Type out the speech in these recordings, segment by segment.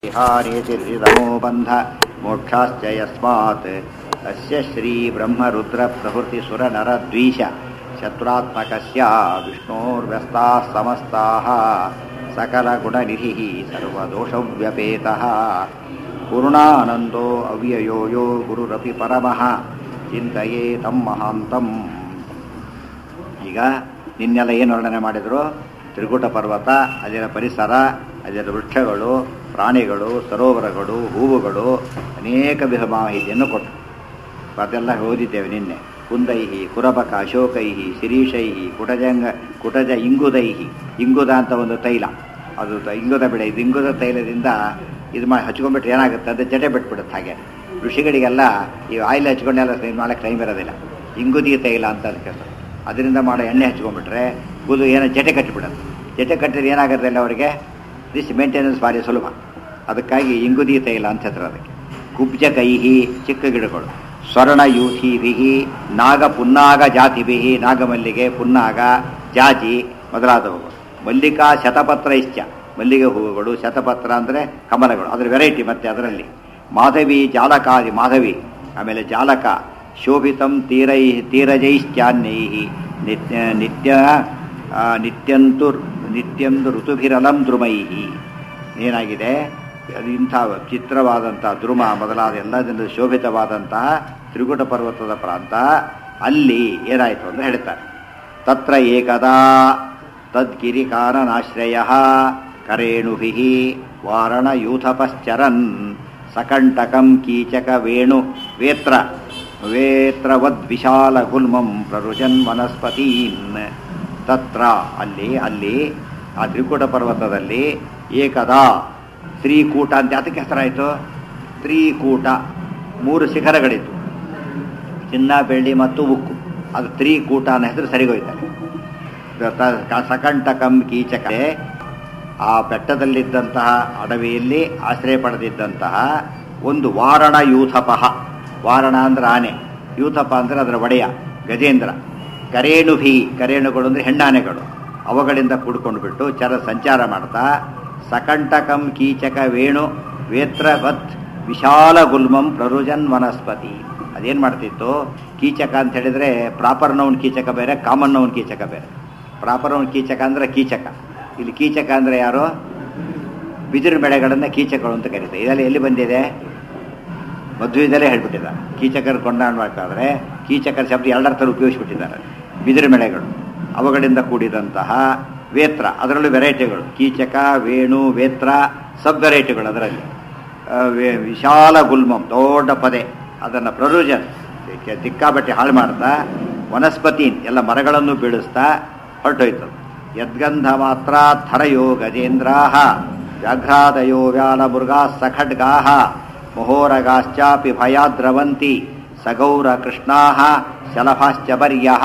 विहारेतिर्षितमो बन्ध मोक्षाश्च यस्मात् तस्य श्रीब्रह्मरुद्रप्रभृतिसुरनरद्वीष शत्रुरात्मकस्य विष्णोर्व्यस्ताः समस्ताः सकलगुणनिधिः सर्वदोषव्यपेतः पूर्णानन्दो अव्ययो यो गुरुरपि परमः ಚಿಂತೆಯೇ ತಮ್ಮ ಮಹಾಂತಂ ಈಗ ನಿನ್ನೆಲ್ಲ ಏನು ವರ್ಣನೆ ಮಾಡಿದ್ರು ತ್ರಿಕೂಟ ಪರ್ವತ ಅಲ್ಲಿನ ಪರಿಸರ ಅಲ್ಲಿನ ವೃಕ್ಷಗಳು ಪ್ರಾಣಿಗಳು ಸರೋವರಗಳು ಹೂವುಗಳು ಅನೇಕ ವಿಧ ಮಾಹಿತಿಯನ್ನು ಕೊಟ್ಟರು ಅದೆಲ್ಲ ಓದಿದ್ದೇವೆ ನಿನ್ನೆ ಕುಂದೈಹಿ ಕುರಬಕ ಅಶೋಕೈಹಿ ಶಿರೀಷೈಹಿ ಕುಟಜಂಗ ಕುಟಜ ಇಂಗುದೈಹಿ ಇಂಗುದ ಅಂತ ಒಂದು ತೈಲ ಅದು ತ- ಇಂಗುದ ಬಿಡ ಇದು ಇಂಗುದ ತೈಲದಿಂದ ಇದು ಮಾಡಿ ಹಚ್ಕೊಂಡ್ಬಿಟ್ರೆ ಏನಾಗುತ್ತೆ ಅಂತ ಜಡೆ ಬಿಟ್ಬಿಡುತ್ತೆ ಹಾಗೆ ಋಷಿಗಳಿಗೆಲ್ಲ ಈ ಆಯಿಲ್ ಹಚ್ಕೊಂಡೆಲ್ಲ ಇದು ಮಾಡಕ್ಕೆ ಟೈಮ್ ಇರೋದಿಲ್ಲ ಇಂಗುದಿ ತೈಲ ಅಂತ ಅದಕ್ಕೆ ಹೆಸರು. ಅದರಿಂದ ಮಾಡೋ ಎಣ್ಣೆ ಹಚ್ಕೊಂಡ್ಬಿಟ್ರೆ ಕೂದಲು ಏನೋ ಜಟೆ ಕಟ್ಟಿಬಿಡುತ್ತೆ ಜಟೆ ಕಟ್ಟಿದ್ರೆ ಏನಾಗೋದಿಲ್ಲ ಅವರಿಗೆ ದಿಸ್ ಮೇಂಟೆನೆನ್ಸ್ ಭಾರಿ ಸುಲಭ ಅದಕ್ಕಾಗಿ ಇಂಗುದಿ ತೈಲ ಅಂತ ಹೆಸರು ಅದಕ್ಕೆ ಕುಬ್ಜ ಕೈಹಿ ಚಿಕ್ಕ ಗಿಡಗಳು ಸ್ವರ್ಣ ಯೂಥಿಭಿಹಿ ನಾಗ ಪುನ್ನಾಗ ಜಾತಿಭಿಹಿ ನಾಗಮಲ್ಲಿಗೆ ಪುನ್ನಾಗ ಜಾತಿ ಮೊದಲಾದವುಗಳು ಮಲ್ಲಿಕಾ ಶತಪತ್ರ ಇಶ್ಚ ಮಲ್ಲಿಗೆ ಹೂವುಗಳು ಶತಪತ್ರ ಅಂದರೆ ಕಮಲಗಳು ಅದರ ವೆರೈಟಿ ಮತ್ತೆ ಅದರಲ್ಲಿ ಮಾಧವಿ ಜಾಲಕಾದಿ ಮಾಧವಿ ಆಮೇಲೆ ಜಾಲಕ ಶೋಭಿತಂ ತೀರೈ ತೀರಜೈಶ್ಚಾನ್ಯೈ ನಿತ್ಯ ನಿತ್ಯ ಆ, ನಿತ್ಯಂತು ನಿತ್ಯಂದು ಋತುಭಿರಲಂ ದ್ರುಮೈಹಿ ಏನಾಗಿದೆ ಅದು ಇಂಥ ಚಿತ್ರವಾದಂಥ ದ್ರುಮ ಮೊದಲಾದ ಎಲ್ಲದಿಂದ ಶೋಭಿತವಾದಂತಹ ತ್ರಿಕೂಟ ಪರ್ವತದ ಪ್ರಾಂತ ಅಲ್ಲಿ ಏನಾಯಿತು ಅಂತ ಹೇಳ್ತಾರೆ ತತ್ರ ಏಕದಾ ತದ್ಗಿರಿಕಾರನಾಶ್ರಯ ಕರೇಣುಭಿ ವಾರಣಯೂಥಪಶ್ಚರನ್ ಸಕಂಟಕಂ ಕೀಚಕ ವೇಣು ವೇತ್ರ ವೇತ್ರವದ್ವಿಶಾಲ ಗುಲ್ಮಂ ಪ್ರರುಜನ್ ವನಸ್ಪತೀನ್ ತತ್ರ ಅಲ್ಲಿ ಅಲ್ಲಿ ಆ ತ್ರಿಕೂಟ ಪರ್ವತದಲ್ಲಿ ಏಕದಾ ತ್ರಿಕೂಟ ಅಂತ ಅದಕ್ಕೆ ಹೆಸರಾಯಿತು ತ್ರಿಕೂಟ ಮೂರು ಶಿಖರಗಳಿತ್ತು ಚಿನ್ನ ಬೆಳ್ಳಿ ಮತ್ತು ಉಕ್ಕು ಅದು ತ್ರಿಕೂಟ ಅನ್ನೋ ಹೆಸರು ಸರಿಗೋಯ್ತಾರೆ ಸಕಂಟಕಂ ಕೀಚಕ ಆ ಬೆಟ್ಟದಲ್ಲಿದ್ದಂತಹ ಅಡವಿಯಲ್ಲಿ ಆಶ್ರಯ ಪಡೆದಿದ್ದಂತಹ ಒಂದು ವಾರಣ ಯೂಥಪಃ ವಾರಣ ಅಂದ್ರೆ ಆನೆ ಯೂಥಪ ಅಂದ್ರೆ ಅದರ ಒಡೆಯ ಗಜೇಂದ್ರ ಕರೇಣುಭಿ ಕರೇಣುಗಳು ಅಂದ್ರೆ ಹೆಣ್ಣಾನೆಗಳು ಅವುಗಳಿಂದ ಕೂಡ್ಕೊಂಡು ಬಿಟ್ಟು ಚರ ಸಂಚಾರ ಮಾಡ್ತಾ ಸಕಂಟಕಂ ಕೀಚಕ ವೇಣು ವೇತ್ರವತ್ ವಿಶಾಲ ಗುಲ್ಮಂ ಪ್ರರುಜನ್ ವನಸ್ಪತಿ ಅದೇನ್ ಮಾಡ್ತಿತ್ತು ಕೀಚಕ ಅಂತ ಹೇಳಿದ್ರೆ ಪ್ರಾಪರ್ ನೌನ್ ಕೀಚಕ ಬೇರೆ ಕಾಮನ್ ನೌನ್ ಕೀಚಕ ಬೇರೆ ಪ್ರಾಪರ್ ನೌನ್ ಕೀಚಕ ಅಂದ್ರೆ ಕೀಚಕ ಇಲ್ಲಿ ಕೀಚಕ ಅಂದ್ರೆ ಯಾರು ಬಿದಿರು ಬೆಳೆಗಳನ್ನ ಕೀಚಕಗಳು ಅಂತ ಕರೀತಾರೆ ಇದೆಲ್ಲ ಎಲ್ಲಿ ಬಂದಿದೆ ಮಧ್ವಿದಲ್ಲೇ ಹೇಳ್ಬಿಟ್ಟಿದ್ದ ಕೀಚಕರು ಕೊಂಡಾಡಬೇಕಾದ್ರೆ ಕೀಚಕರ ಶಬ್ದ ಎರಡರ ಥರ ಉಪಯೋಗಿಸ್ಬಿಟ್ಟಿದ್ದಾರೆ ಬಿದಿರು ಬೆಳೆಗಳು ಅವುಗಳಿಂದ ಕೂಡಿದಂತಹ ವೇತ್ರ ಅದರಲ್ಲೂ ವೆರೈಟಿಗಳು ಕೀಚಕ ವೇಣು ವೇತ್ರ ಸಬ್ ವೆರೈಟಿಗಳು ಅದರಲ್ಲಿ ಆ, ವೆ- ವಿಶಾಲ ಗುಲ್ಮಂ ದೊಡ್ಡ ಪದೆ ಅದನ್ನು ಪ್ರರುಜನ್ ಕೆ- ದಿಕ್ಕಾಬಟ್ಟೆ ಹಾಳು ಮಾಡ್ತಾ ವನಸ್ಪತೀನ್ ಎಲ್ಲ ಮರಗಳನ್ನು ಬೀಳಿಸ್ತಾ ಹೊರಟೋಯ್ತು ಯದ್ಗಂಧ ಮಾತ್ರ ಥರಯೋ ಗಜೇಂದ್ರಾಹ ವ್ಯಾಘ್ರಾದಯೋ ವ್ಯಾಲ ಮೃಗಾ ಸಖಡ್ಗಾಹ ಮಹೋರಗಾಶ್ಚಾಪಿ ಭಯಾದ್ರವಂತಿ ಸಗೌರ ಕೃಷ್ಣಾಹ ಶಲಭಾಶ್ಚ ಬರ್ಯಃ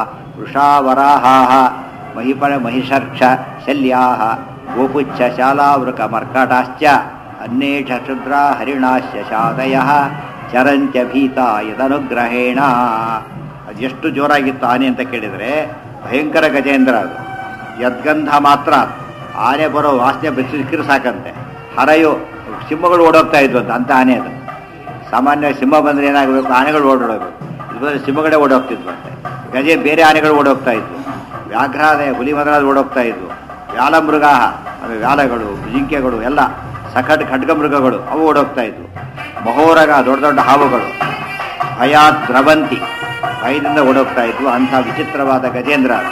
ವೃಷಾವರಾಹಾಹ ಮಹಿಪರ ಮಹಿಷರ್ಕ್ಷ ಶಲ್ಯಾಹ ಗೋಪುಚ್ಛ ಶಾಲಾವೃಕ ಮರ್ಕಟಾಶ್ಚ ಅನ್ನೇಷ ಕ್ಷುದ್ರ ಹರಿಣಾಶ್ಚ ಶಾದಯಃ ಚರಂಚ ಭೀತ ಯದನುಗ್ರಹೇಣ ಅದು ಎಷ್ಟು ಜೋರಾಗಿತ್ತು ಆನೆ ಅಂತ ಕೇಳಿದರೆ ಭಯಂಕರ ಗಜೇಂದ್ರ ಅದು ಯದ್ಗಂಧ ಮಾತ್ರ ಆನೆ ಬರೋ ವಾಸನೆ ಬಿಸಿಕ್ಕಿರು ಸಾಕಂತೆ ಹರಯೋ ಸಿಂಹಗಳು ಓಡೋಗ್ತಾ ಇದ್ವು ಅಂತ ಅಂತ ಆನೆ ಅದು ಸಾಮಾನ್ಯ ಸಿಂಹ ಬಂದ್ರೆ ಏನಾಗಬೇಕು ಆನೆಗಳು ಓಡೋಡಬೇಕು ಇದು ಬಂದ್ರೆ ಸಿಂಹಗಳೇ ಓಡೋಗ್ತಿದ್ವಂತೆ ಗಜೆ ಬೇರೆ ಆನೆಗಳು ಓಡೋಗ್ತಾ ಇದ್ವು ವ್ಯಾಘ್ರಾದಯ ಹುಲಿ ಮೊದಲಾದ ಓಡೋಗ್ತಾ ಇದ್ವು ವ್ಯಾಲ ಮೃಗ ಆಮೇಲೆ ವ್ಯಾಲಗಳು ಜಿಂಕೆಗಳು ಎಲ್ಲ ಸಖಟ್ ಖಡ್ಗ ಮೃಗಗಳು ಅವು ಓಡೋಗ್ತಾ ಇದ್ವು ಮಹೋರಗ ದೊಡ್ಡ ದೊಡ್ಡ ಹಾವುಗಳು ಭಯ ದ್ರವಂತಿ ಭಯದಿಂದ ಓಡೋಗ್ತಾ ಇದ್ವು ಅಂಥ ವಿಚಿತ್ರವಾದ ಗಜೇಂದ್ರ ಅದು.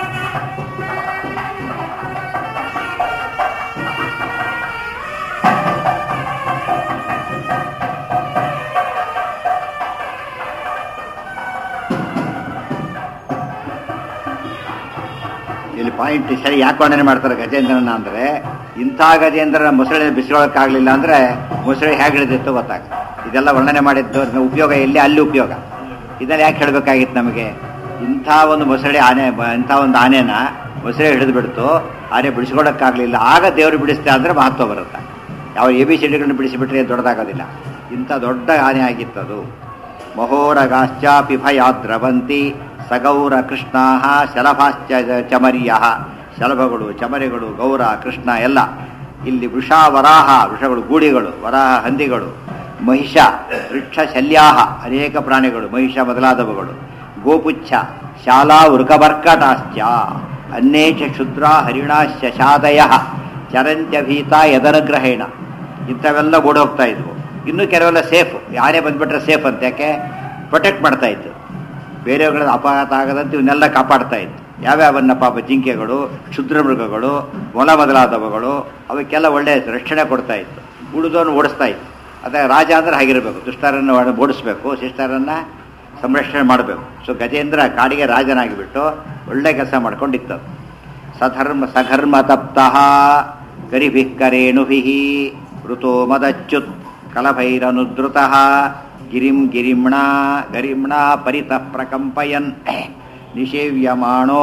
ಇಲ್ಲಿ ಪಾಯಿಂಟ್ ಸರಿ ಯಾಕೆ ವರ್ಣನೆ ಮಾಡ್ತಾರೆ ಗಜೇಂದ್ರನ ಅಂದ್ರೆ ಇಂಥ ಗಜೇಂದ್ರನ ಮೊಸಳೆ ಬಿಸಿಕೊಳ್ಳೋಕ್ಕಾಗಲಿಲ್ಲ ಅಂದ್ರೆ ಮೊಸಳೆ ಹೇಗೆ ಹಿಡಿದಿತ್ತು ಗೊತ್ತಾಗ ಇದೆಲ್ಲ ವರ್ಣನೆ ಮಾಡಿದ್ದು ಅದ್ರ ಉಪಯೋಗ ಎಲ್ಲಿ ಅಲ್ಲಿ ಉಪಯೋಗ ಇದನ್ನ ಯಾಕೆ ಹೇಳಬೇಕಾಗಿತ್ತು ನಮಗೆ ಇಂಥ ಒಂದು ಮೊಸಳೆ ಆನೆ ಬ- ಇಂಥ ಒಂದು ಆನೆನ ಮೊಸಳೆ ಹಿಡಿದು ಬಿಡ್ತು ಆನೆ ಬಿಡಿಸ್ಕೊಳ್ಳೋಕ್ಕಾಗಲಿಲ್ಲ ಆಗ ದೇವರು ಬಿಡಿಸ್ತಾ ಅಂದ್ರೆ ಮಹತ್ವ ಬರುತ್ತೆ ಯಾವ ಎ ಬಿ ಸಿಡಿಗಳನ್ನು ಬಿಡಿಸಿಬಿಟ್ರೆ ಏನ್ ದೊಡ್ಡದಾಗೋದಿಲ್ಲ ಇಂಥ ದೊಡ್ಡ ಆನೆ ಆಗಿತ್ತದು ಮಹೋರಗಾಶ್ಚಾಪಿ ಭಯಾದ್ರವಂತಿ ಸಗೌರ ಕೃಷ್ಣಾ ಶಲಭಾಶ್ಚ ಚಮರ್ಯ ಶಲಭಗಳು ಚಮರಿಗಳು ಗೌರ ಕೃಷ್ಣ ಎಲ್ಲ ಇಲ್ಲಿ ವೃಷ ವರಾಹ ವೃಷಗಳು ಗೂಡಿಗಳು ವರಾಹ ಹಂದಿಗಳು ಮಹಿಷ ವೃಕ್ಷ ಶಲ್ಯಾಹ ಅನೇಕ ಪ್ರಾಣಿಗಳು ಮಹಿಷ ಮೊದಲಾದವುಗಳು ಗೋಪುಚ್ಛ ಶಾಲಾ ವೃಕಬರ್ಕಟಾಶ್ಚ ಅನ್ಯೇಚ ಕ್ಷುದ್ರ ಹರಿಣಾಶ್ಚ ಶಾದಯ ಚರಂತ್ಯಭೀತ ಯದನುಗ್ರಹೇಣ ಇಂಥವೆಲ್ಲ ಓಡೋಗ್ತಾ ಇದ್ವು ಇನ್ನು ಕೆಲವೆಲ್ಲ ಸೇಫ್ ಯಾರೇ ಬಂದ್ಬಿಟ್ರೆ ಸೇಫ್ ಅಂತ ಯಾಕೆ ಪ್ರೊಟೆಕ್ಟ್ ಮಾಡ್ತಾ ಇತ್ತು ಬೇರೆಯವ್ಗಳ ಅಪಘಾತ ಆಗದಂತೆ ಇವನ್ನೆಲ್ಲ ಕಾಪಾಡ್ತಾ ಇತ್ತು ಯಾವ್ಯಾವನ್ನ ಪಾಪ ಜಿಂಕೆಗಳು ಕ್ಷುದ್ರ ಮೃಗಗಳು ಮೊಲ ಮೊದಲಾದವುಗಳು ಅವಕ್ಕೆಲ್ಲ ಒಳ್ಳೆ ರಕ್ಷಣೆ ಕೊಡ್ತಾ ಇತ್ತು ಉಳಿದವನು ಓಡಿಸ್ತಾ ಇತ್ತು ಅದೇ ರಾಜ ಅಂದ್ರೆ ಹಾಗಿರಬೇಕು ದುಷ್ಟರನ್ನು ಒಡ- ಓಡಿಸ್ಬೇಕು ಶಿಷ್ಟರನ್ನು ಸಂರಕ್ಷಣೆ ಮಾಡಬೇಕು ಸೊ ಗಜೇಂದ್ರ ಕಾಡಿಗೆ ರಾಜನಾಗಿಬಿಟ್ಟು ಒಳ್ಳೆ ಕೆಲಸ ಮಾಡ್ಕೊಂಡಿತ್ತು ಸಧರ್ಮ ಸಘರ್ಮ ತಪ್ತಃ ಗರಿಭಿಃ ಕರೇಣುಭಿಃ ಋತೋ ಮದಚ್ಯುತ್ ಕಲಭೈರನುದ್ರುತಃ ಗಿರಿಂ ಗಿರಿಮ್ಣಾ ಗರಿಮ್ಣಾ ಪರಿತಃ ಪ್ರಕಂಪಯನ್ ನಿಷೇವ್ಯಮಾಣೋ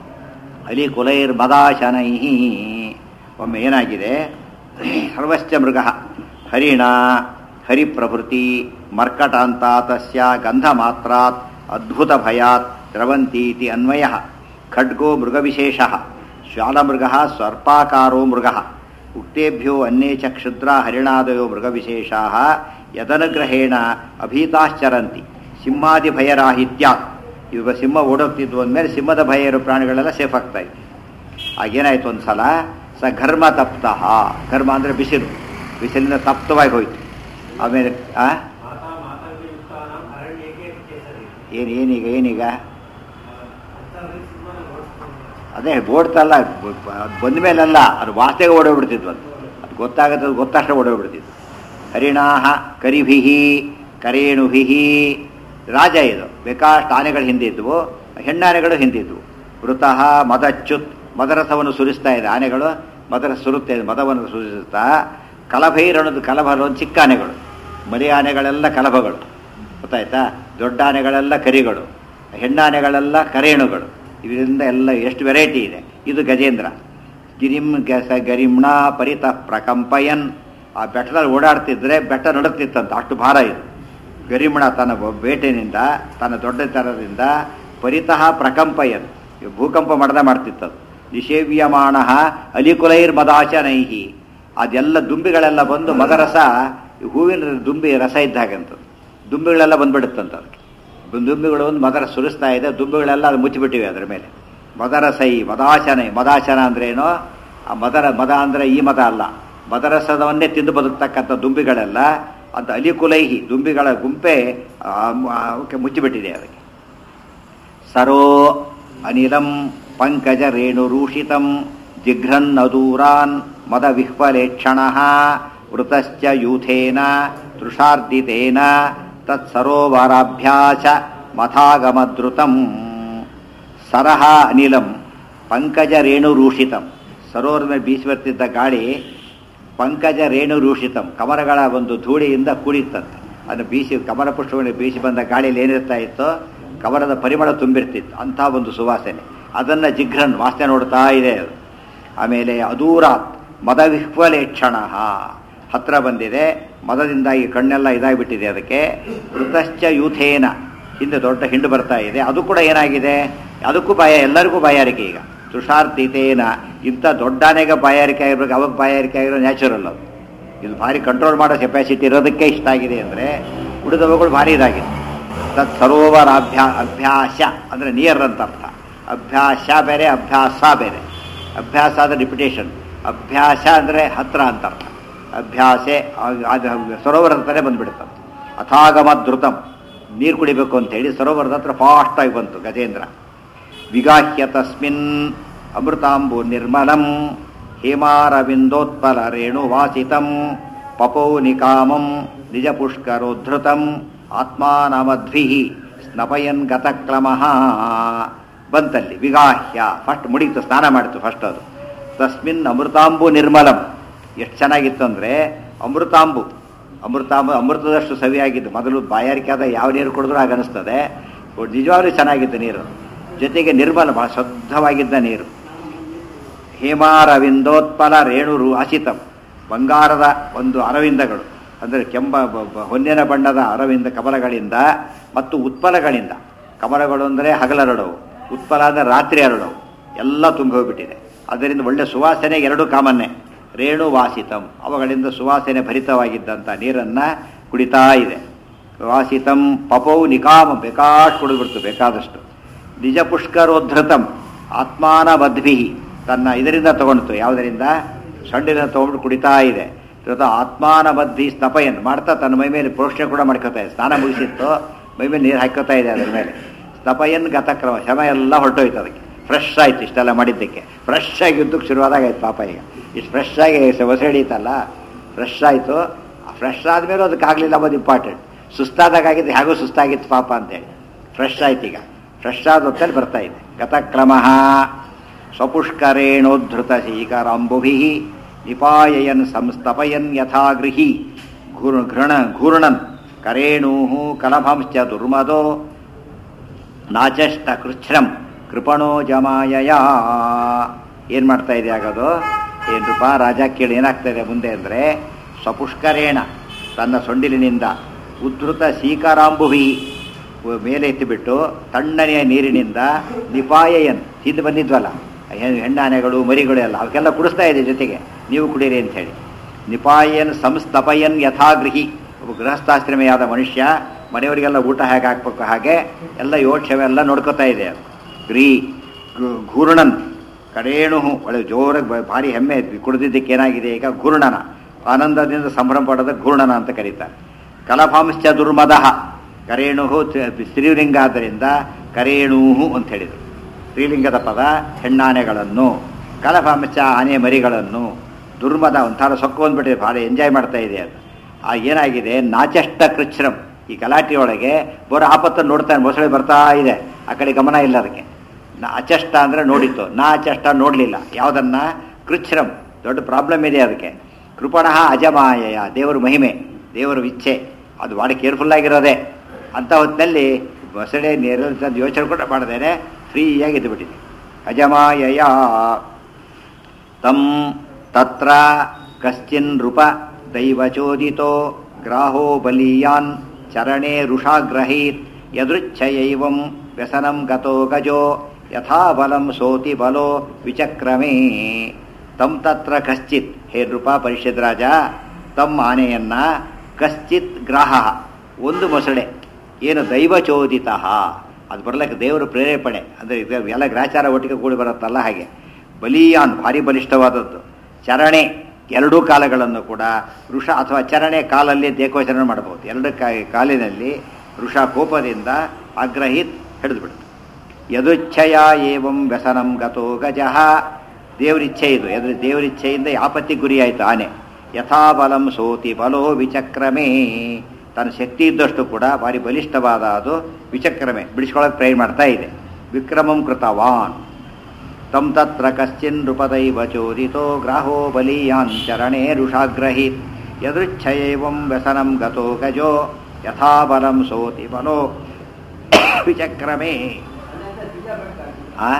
ಅಲಿಕುಲೈರ್ಮದಾಶನೈ ಒಮ್ಮೆ ಏನಾಗಿದೆ ಸರ್ವಶ್ಚ ಮೃಗ ಹರಿಣ ಹರಿಪ್ರಭೃತಿ ಮರ್ಕಟಾಂತ ತಸ್ಯ ಗಂಧಮಾತ್ರಾತ್ ಅದ್ಭುತ ಭಯಾತ್ ದ್ರವಂತೀತಿ ಅನ್ವಯ ಖಡ್ಗೋ ಮೃಗವಿಶೇಷ ಶ್ವಾಲಮೃಗ ಸರ್ಪಾಕಾರೋ ಮೃಗ ಉಕ್ತೇಭ್ಯೋ ಅನ್ಯೇ ಚ ಕ್ಷುದ್ರ ಹರಿಣಾದಯೋ ಮೃಗವಿಶೇಷಾ ಯದನುಗ್ರಹೇಣ ಅಭೀತಾಶ್ಚರಂತಿ ಸಿಂಹಾದಿ ಭಯರಾಹಿತ್ಯಾತ್ ಇವಾಗ ಸಿಂಹ ಓಡೋಗ್ತಿದ್ವು ಅಂದಮೇಲೆ ಸಿಂಹದ ಭಯ ಇರೋ ಪ್ರಾಣಿಗಳೆಲ್ಲ ಸೇಫ್ ಆಗ್ತಾ ಇತ್ತು ಆಗೇನಾಯ್ತು ಒಂದು ಸಲ ಸ ಘರ್ಮ ತಪ್ತಃ ಘರ್ಮ ಅಂದರೆ ಬಿಸಿಲು ಬಿಸಿಲಿಂದ ತಪ್ತವಾಗಿ ಹೋಯ್ತು ಆಮೇಲೆ ಆ ಮಾತಾ ಮಾತಾಯುಕ್ತಾನಾಂ ಅರಣ್ಯಕ್ಕೆ ಕೇಸರಿ ಏನು ಏನೀಗ ಏನೀಗ ಅಂತರ್ಗತ ಸಿಂಹನ ನೋಡ್ಸ್ಕೊಂಡು ಅದೇ ಓಡ್ತಲ್ಲ ಬಂದ ಮೇಲಲ್ಲ ಅದು ವಾಸನೆಗೆ ಓಡೋಗ್ಬಿಡ್ತಿದ್ವು ಅದು ಅದು ಗೊತ್ತಾಗತ್ತೆ ಗೊತ್ತಷ್ಟೇ ಓಡೋಗ್ಬಿಡ್ತಿದ್ವು ಹರಿಣಾಹ ಕರಿಭಿಹಿ ಕರೇಣುಭಿಹಿ ರಾಜ ಇದು ಬೇಕಾಷ್ಟು ಆನೆಗಳು ಹಿಂದಿದ್ವು ಹೆಣ್ಣಾನೆಗಳು ಹಿಂದಿದ್ವು ಮೃತಃ ಮದಚ್ಯುತ್ ಮದರಸವನ್ನು ಸುರಿಸ್ತಾ ಇದೆ ಆನೆಗಳು ಮದರ ಸುರುತ್ತೆ ಮದವನ್ನು ಸುರಿಸುತ್ತಾ ಕಲಭೈರಣದು ಕಲಭ ಒಂದು ಚಿಕ್ಕ ಆನೆಗಳು ಮರಿ ಆನೆಗಳೆಲ್ಲ ಕಲಭಗಳು ಗೊತ್ತಾಯ್ತಾ ದೊಡ್ಡ ಆನೆಗಳೆಲ್ಲ ಕರಿಗಳು ಹೆಣ್ಣಾನೆಗಳೆಲ್ಲ ಕರೇಣುಗಳು ಇದರಿಂದ ಎಲ್ಲ ಎಷ್ಟು ವೆರೈಟಿ ಇದೆ ಇದು ಗಜೇಂದ್ರ ಗಿರಿಂ ಗಸ ಗರಿಮ್ಣ ಪರಿತ ಪ್ರಕಂಪಯನ್ ಆ ಬೆಟ್ಟದಲ್ಲಿ ಓಡಾಡ್ತಿದ್ರೆ ಬೆಟ್ಟ ನಡುತ್ತಿತ್ತಂತ ಅಷ್ಟು ಭಾರ ಇದು ಗರಿಮಣ ತನ್ನ ಬ- ಬೇಟೆನಿಂದ ತನ್ನ ದೊಡ್ಡತನದಿಂದ ಪರಿತಃ ಪ್ರಕಂಪಯನ್ ಇವು ಭೂಕಂಪ ಮಾಡದ ಮಾಡ್ತಿತ್ತದು ನಿಷೇವ್ಯಮಾಣ ಅಲಿಕುಲೈರ್ ಮದಾಚನೈಹಿ ಅದೆಲ್ಲ ದುಂಬಿಗಳೆಲ್ಲ ಬಂದು ಮದರಸ ಈ ಹೂವಿನ ದುಂಬಿ ರಸ ಇದ್ದ ಹಾಗಂತದ್ದು ದುಂಬಿಗಳೆಲ್ಲ ಬಂದ್ಬಿಡುತ್ತಂತ ಅದಕ್ಕೆ ದುಂಬಿಗಳು ಒಂದು ಮದರ ಸುರಿಸ್ತಾ ಇದೆ ದುಂಬಿಗಳೆಲ್ಲ ಅದು ಮುಚ್ಚಿಬಿಟ್ಟಿವೆ ಅದರ ಮೇಲೆ ಮದರ ಸೈ ಮದಾಶನ ಮದಾಶನ ಅಂದ್ರೆ ಏನು ಆ ಮದರ ಮದ ಅಂದ್ರೆ ಈ ಮದ ಅಲ್ಲ ಮದರಸದವನ್ನೇ ತಿಂದು ಬದುಕ್ತಕ್ಕಂಥ ದುಂಬಿಗಳೆಲ್ಲ ಅಂತ ಅಲಿಕುಲೈಹಿ ದುಂಬಿಗಳ ಗುಂಪೆ ಆ, ಮ- ಅವಕ್ಕೆ ಮುಚ್ಚಿಬಿಟ್ಟಿದೆ ಅದಕ್ಕೆ ಸರೋ ಅನಿಲಂ ಪಂಕಜ ರೇಣುರೂಷಿತಂ ಜಿಘ್ರನ್ನದೂರಾನ್ ಮದ ವಿಹ್ವಲೇಕ್ಷಣ ವೃತಶ್ಚ ಯೂಥೇನ ತೃಷಾರ್ದಿತೇನ ತತ್ಸರೋವರಾಭ್ಯಾಸ ಮಥಾಗಮದ್ರುತಂ ಸರಹ ಅನಿಲಂ ಪಂಕಜ ರೇಣುರೂಷಿತಂ ಸರೋವರದ ಮೇಲೆ ಬೀಸಿ ಬರ್ತಿದ್ದ ಗಾಳಿ ಪಂಕಜ ರೇಣುರೂಷಿತಂ ಕಮರಗಳ ಒಂದು ಧೂಳಿಯಿಂದ ಕೂಡಿತ್ತಂತೆ ಅದನ್ನು ಬೀಸಿ ಕಮರ ಪುಷ್ಪವನ್ನು ಬೀಸಿ ಬಂದ ಗಾಳಿಯಲ್ಲಿ ಏನಿರ್ತಾ ಇತ್ತೋ ಕಮರದ ಪರಿಮಳ ತುಂಬಿರ್ತಿತ್ತು ಅಂಥ ಒಂದು ಸುವಾಸನೆ ಅದನ್ನು ಜಿಘ್ರನ್ ವಾಸನೆ ನೋಡ್ತಾ ಇದೆ ಅದು ಆಮೇಲೆ ಅದೂರಾತ್ ಮದ ವಿಹ್ವಲೇಕ್ಷಣ ಹತ್ರ ಬಂದಿದೆ ಮದದಿಂದಾಗಿ ಕಣ್ಣೆಲ್ಲ ಇದಾಗಿಬಿಟ್ಟಿದೆ ಅದಕ್ಕೆ ವೃತಶ್ಚ ಯೂಥೇನ ಹಿಂದೆ ದೊಡ್ಡ ಹಿಂಡು ಬರ್ತಾ ಇದೆ ಅದು ಕೂಡ ಏನಾಗಿದೆ ಅದಕ್ಕೂ ಭಯ ಎಲ್ಲರಿಗೂ ಬಾಯಾರಿಕೆ ಈಗ ತುಷಾರ್ತಿತೇನ ಇಂಥ ದೊಡ್ಡಾನೆಗೆ ಬಾಯಾರಿಕೆ ಆಗಿರ್ಬೇಕು ಅವಾಗ ಬಾಯಾರಿಕೆ ಆಗಿರೋ ನ್ಯಾಚುರಲ್ ಅದು ಇದು ಭಾರಿ ಕಂಟ್ರೋಲ್ ಮಾಡೋ ಕೆಪಾಸಿಟಿ ಇರೋದಕ್ಕೆ ಇಷ್ಟ ಆಗಿದೆ ಅಂದರೆ ಉಳಿದವುಗಳು ಭಾರಿ ಇದಾಗಿದೆ ತತ್ ಸರೋವರ ಅಭ್ಯಾ ಅಭ್ಯಾಸ ಅಂದರೆ ನಿಯರ್ ಅಂತ ಅರ್ಥ ಅಭ್ಯಾಸ ಬೇರೆ ಅಭ್ಯಾಸ ಬೇರೆ ಅಭ್ಯಾಸ ಅಂದರೆ ರಿಪಿಟೇಷನ್ ಅಭ್ಯಾಸ ಅಂದರೆ ಹತ್ರ ಅಂತ ಅರ್ಥ ಅಭ್ಯಾಸೆ ಆ- ಅದು ಸರೋವರ ಹತ್ರನೇ ಬಂದ್ಬಿಡುತ್ತೆ ಅಥಾಗಮ ಧೃತಂ ನೀರು ಕುಡಿಬೇಕು ಅಂತ ಹೇಳಿ ಸರೋವರದ ಹತ್ರ ಫಾಸ್ಟಾಗಿ ಬಂತು ಗಜೇಂದ್ರ ವಿಗಾಹ್ಯ ತಸ್ಮಿನ್ ಅಮೃತಾಂಬು ನಿರ್ಮಲಂ ಹೇಮಾರವಿಂದೋತ್ಪಲ ರೇಣುವಾಸಿತಂ ಪಪೌನಿಕಾಮಂ ನಿಜ ಪುಷ್ಕರೋದ್ಧೃತಂ ಆತ್ಮಾನಮಧ್ವಿ ಸ್ನಪಯನ್ ಗತಕ್ರಮಃ ಬಂತಲ್ಲಿ ವಿಗಾಹ್ಯ ಫಸ್ಟ್ ಮುಡಿತು ಸ್ನಾನ ಮಾಡಿತು ಫಸ್ಟ್ ಅದು ತಸ್ಮಿನ್ ಅಮೃತಾಂಬು ನಿರ್ಮಲಂ ಎಷ್ಟು ಚೆನ್ನಾಗಿತ್ತು ಅಂದರೆ ಅಮೃತಾಂಬು ಅಮೃತಾಂಬು ಅಮೃತದಷ್ಟು ಸವಿಯಾಗಿತ್ತು ಮೊದಲು ಬಾಯಾರಿಕೆ ಆದ ಯಾವ ನೀರು ಕುಡಿದ್ರೂ ಆಗ ಅನಿಸ್ತದೆ ನಿಜವಾಗ್ಲೂ ಚೆನ್ನಾಗಿತ್ತು ನೀರು ಜೊತೆಗೆ ನಿರ್ಮಲ ಬಹಳ ಶುದ್ಧವಾಗಿದ್ದ ನೀರು ಹೇಮಾರವಿಂದೋತ್ಪಲ ರೇಣುರು ಅಸಿತಂ ಬಂಗಾರದ ಒಂದು ಅರವಿಂದಗಳು ಅಂದರೆ ಕೆಂಬ ಬ- ಬ- ಹೊನ್ನಿನ ಬಣ್ಣದ ಅರವಿಂದ ಕಮಲಗಳಿಂದ ಮತ್ತು ಉತ್ಪಲಗಳಿಂದ ಕಮಲಗಳು ಅಂದರೆ ಹಗಲರಡವು ಉತ್ಪಲ ಅಂದರೆ ರಾತ್ರಿ ಹರಡವು ಎಲ್ಲ ತುಂಬಿ ಹೋಗ್ಬಿಟ್ಟಿದೆ ಅದರಿಂದ ಒಳ್ಳೆ ಸುವಾಸನೆ ಎರಡು ಕಾಮನ್ನೇ ರೇಣುವಾಸಿತಂ ಅವುಗಳಿಂದ ಸುವಾಸನೆ ಭರಿತವಾಗಿದ್ದಂಥ ನೀರನ್ನು ಕುಡಿತಾ ಇದೆ ವಾಸಿತಂ ಪಪೌ ನಿಕಾಮ ಬೇಕಾಷ್ಟು ಕುಡಿದ್ಬಿಡ್ತು ಬೇಕಾದಷ್ಟು ನಿಜ ಪುಷ್ಕರೋದ್ಧತಂ ಆತ್ಮಾನಬದ್ಭಿ ತನ್ನ ಇದರಿಂದ ತಗೊಂಡ್ತು ಯಾವುದರಿಂದ ಸೊಂಡಿನ ತಗೊಂಡು ಕುಡಿತಾ ಇದೆ ಇವತ್ತು ಆತ್ಮಾನಬದ್ಧಿ ಸ್ತಪಯನ್ ಮಾಡ್ತಾ ತನ್ನ ಮೈ ಮೇಲೆ ಪ್ರೋಕ್ಷಣೆ ಕೂಡ ಮಾಡ್ಕೋತಾ ಇದೆ ಸ್ನಾನ ಮುಗಿಸಿತ್ತು ಮೈ ಮೇಲೆ ನೀರು ಹಾಕೋತಾ ಇದೆ ಅದ್ರ ಮೇಲೆ ಸ್ತಪಯನ್ ಗತಕ್ರಮ ಶಮ ಎಲ್ಲ ಹೊರಟೋಯ್ತು ಅದಕ್ಕೆ ಫ್ರೆಶ್ ಆಯ್ತು ಇಷ್ಟೆಲ್ಲ ಮಾಡಿದ್ದಕ್ಕೆ ಫ್ರೆಶ್ ಆಗಿ ಯುದ್ಧಕ್ಕೆ ಶುರುವಾದಾಗ ಆಯ್ತು ಪಾಪ ಈಗ ಇಷ್ಟು ಫ್ರೆಶ್ ಆಗಿ ಹೊಸ ಹಿಡಿಯುತ್ತಲ್ಲ ಫ್ರೆಶ್ ಆಯಿತು ಫ್ರೆಶ್ ಆದಮೇಲೆ ಅದಕ್ಕೆ ಆಗಲಿಲ್ಲ ಅನ್ನೋದು ಇಂಪಾರ್ಟೆಂಟ್ ಸುಸ್ತಾದಾಗ ಆಗಿದ್ದು ಹೇಗೋ ಸುಸ್ತಾಗಿತ್ತು ಪಾಪ ಅಂತೇಳಿ ಫ್ರೆಶ್ ಆಯ್ತು ಈಗ ಫ್ರೆಶ್ ಆದ ಹೊತ್ತಲ್ಲಿ ಬರ್ತಾ ಇದೆ ಗತಕ್ರಮ ಸ್ವಪುಷ್ಕರೇಣೋದ್ಧೃತ ಶೀಕರಾಂಬುಭಿ ನಿಪಾಯಯನ್ ಸಂಸ್ತಪಯನ್ ಯಥಾಗೃಹಿ ಘೂರ್ ಘೃಣ ಘೂರ್ಣನ್ ಕರೇಣೂ ಕಲಭಂಶ್ಚ ದುರ್ಮದೋ ನಾಚಷ್ಟ ಕೃಚ್ಛ್ರಂ ಕೃಪಣೋ ಜಮಾಯಯ ಏನು ಮಾಡ್ತಾ ಇದೆ ಆಗೋದು ಏನು ರೂಪ ರಾಜ ಕೇಳಿ ಏನಾಗ್ತಾ ಇದೆ ಮುಂದೆ ಅಂದರೆ ಸ್ವಪುಷ್ಕರೇಣ ತನ್ನ ಸೊಂಡಿಲಿನಿಂದ ಉದ್ಧೃತ ಶೀಕರಾಂಬುಹಿ ಮೇಲೆ ಎತ್ತಿಬಿಟ್ಟು ತಣ್ಣನೆಯ ನೀರಿನಿಂದ ನಿಪಾಯಯನ್ ತಿಂದು ಬಂದಿದ್ವಲ್ಲ ಹೆ- ಹೆಣ್ಣಾನೆಗಳು ಮರಿಗಳು ಎಲ್ಲ ಅವಕ್ಕೆಲ್ಲ ಕುಡಿಸ್ತಾ ಇದೆ ಜೊತೆಗೆ ನೀವು ಕುಡೀರಿ ಅಂಥೇಳಿ ನಿಪಾಯನ್ ಸಂಸ್ತಪಯನ್ ಯಥಾಗೃಹಿ ಒಬ್ಬ ಗೃಹಸ್ಥಾಶ್ರಮಿಯಾದ ಮನುಷ್ಯ ಮನೆಯವರಿಗೆಲ್ಲ ಊಟ ಹೇಗೆ ಹಾಕ್ಬೇಕು ಹಾಗೆ ಎಲ್ಲ ಯೋಕ್ಷವೆ ಎಲ್ಲ ನೋಡ್ಕೋತಾ ಇದೆ ಅದು ಗ್ರೀ ಗು- ಘೂರ್ಣನ್ ಕಡೇಣು ಒಳ್ಳೆ ಜೋರಾಗಿ ಬ- ಭಾರಿ ಹೆಮ್ಮೆ ಕುಡಿದಿದ್ದಕ್ಕೆ ಏನಾಗಿದೆ ಈಗ ಘೂರ್ಣನ ಆನಂದದಿಂದ ಸಂಭ್ರಮ ಪಡೋದ ಘೂರ್ಣನ ಅಂತ ಕರೀತಾರೆ ಕಲಭಾಂಶ್ಚ ದುರ್ಮದಃ ಕರೇಣು ಸ್ತ್ರೀಲಿಂಗ ಆದ್ದರಿಂದ ಕರೇಣೂಹು ಅಂತ ಹೇಳಿದರು ಸ್ತ್ರೀಲಿಂಗದ ಪದ ಹೆಣ್ಣಾನೆಗಳನ್ನು ಕಲಭಾಂಶ ಆನೆ ಮರಿಗಳನ್ನು ದುರ್ಮದ ಒಂಥರ ಸೊಕ್ಕು ಬಂದ್ಬಿಟ್ಟಿದೆ ಭಾಳ ಎಂಜಾಯ್ ಮಾಡ್ತಾ ಇದೆ ಅದು ಆ ಏನಾಗಿದೆ ನಾಚಷ್ಟ ಕೃಚ್ಛ್ರಂ ಈ ಗಲಾಟೆಯೊಳಗೆ ಬರೋ ಆಪತ್ತನ್ನು ನೋಡ್ತಾನೆ ಮೊಸಳೆ ಬರ್ತಾ ಇದೆ ಆ ಕಡೆ ಗಮನ ಇಲ್ಲ ಅದಕ್ಕೆ ನಾ ಅಚಷ್ಟ ಅಂದರೆ ನೋಡಿತ್ತು ನಾ ಅಚಷ್ಟ ನೋಡಲಿಲ್ಲ ಯಾವುದನ್ನ ಕೃಚ್ಛ್ರಂ ದೊಡ್ಡ ಪ್ರಾಬ್ಲಮ್ ಇದೆ ಅದಕ್ಕೆ ಕೃಪಣಃ ಅಜಮಾಯಯ ದೇವರ ಮಹಿಮೆ ದೇವರ ಇಚ್ಛೆ ಅದು ಭಾಳ ಕೇರ್ಫುಲ್ ಆಗಿರೋದೆ ಅಂಥ ಹೊತ್ತಿನಲ್ಲಿ ಮೊಸಳೆ ನೀರಲ್ಲಿ ತಂದು ಯೋಚನೆ ಕೂಡ ಮಾಡದೇನೆ ಫ್ರೀಯಾಗಿ ಇದ್ದುಬಿಟ್ಟಿದೆ ಅಜಮಾಯಯ ತಂ ತತ್ರ ಕಶ್ಚಿನ್ ನೃಪ ದೈವಚೋದಿತೋ ಗ್ರಾಹೋ ಬಲೀಯಾನ್ ಚರಣೆ ಋಷಾಗ್ರಹೀತ್ ಯದೃಚ್ಛಯೈವಂ ವ್ಯಸನಂ ಗತೋ ಗಜೋ ಯಥಾ ಬಲಂ ಸೋತಿ ಬಲೋ ವಿಚಕ್ರಮೇ ತಂ ತತ್ರ ಕಶ್ಚಿತ್ ಹೇ ನೃಪ ಪರಿಷದ್ ರಾಜ ತಮ್ಮ ಆನೆಯನ್ನ ಕಶ್ಚಿತ್ ಗ್ರಾಹ ಒಂದು ಮೊಸಳೆ ಏನು ದೈವಚೋದಿತ ಅದು ಬರ್ಲಿಕ್ಕೆ ದೇವರ ಪ್ರೇರೇಪಣೆ ಅಂದರೆ ಇದು ಎಲ್ಲ ಗ್ರಾಚಾರ ಒಟ್ಟಿಗೆ ಕೂಡಿ ಬರುತ್ತಲ್ಲ ಹಾಗೆ ಬಲಿಯಾನ್ ಭಾರಿ ಬಲಿಷ್ಠವಾದದ್ದು ಚರಣೆ ಎರಡೂ ಕಾಲಗಳನ್ನು ಕೂಡ ಋಷ ಅಥವಾ ಚರಣೆ ಕಾಲಲ್ಲಿ ದೇಕೋಚರಣೆ ಮಾಡಬಹುದು ಎರಡು ಕಾ- ಕಾಲಿನಲ್ಲಿ ಋಷ ಕೋಪದಿಂದ ಅಗ್ರಹಿತ್ ಹಿಡಿದು ಬಿಡುತ್ತೆ ಯದುಚ್ಛಯ ಏವಂ ವ್ಯಸನಂ ಗತೋ ಗಜಃ ದೇವರಿಚ್ಛೆ ಇದು ಎದುರು ದೇವರಿಚ್ಛೆಯಿಂದ ಯಾಪತ್ತಿ ಗುರಿಯಾಯಿತು ಆನೆ ಯಥಾಬಲಂ ಸೋತಿ ಬಲೋ ವಿಚಕ್ರಮೇ ತನ್ನ ಶಕ್ತಿ ಇದ್ದಷ್ಟು ಕೂಡ ಭಾರಿ ಬಲಿಷ್ಠವಾದ ಅದು ವಿಚಕ್ರಮೆ ಬಿಡಿಸ್ಕೊಳ್ಳೋಕೆ ಟ್ರೈ ಮಾಡ್ತಾ ಇದೆ ವಿಕ್ರಮಂ ಕೃತವಾನ್ ತಂ ತತ್ರ ಕಶ್ಚಿನ್ ನೃಪದೈವ ಚೋದಿತೋ ಗ್ರಾಹೋ ಬಲೀಯಾನ್ ಚರಣೆ ಋಷಾಗ್ರಹೀತ್ ಯದೃಚ್ಛಯೈವಂ ವ್ಯಸನಂ ಗತೋ ಗಜೋ ಯಥಾಬಲಂ ಸೋತಿ ಬಲೋ ವಿಚಕ್ರಮೇ ಆ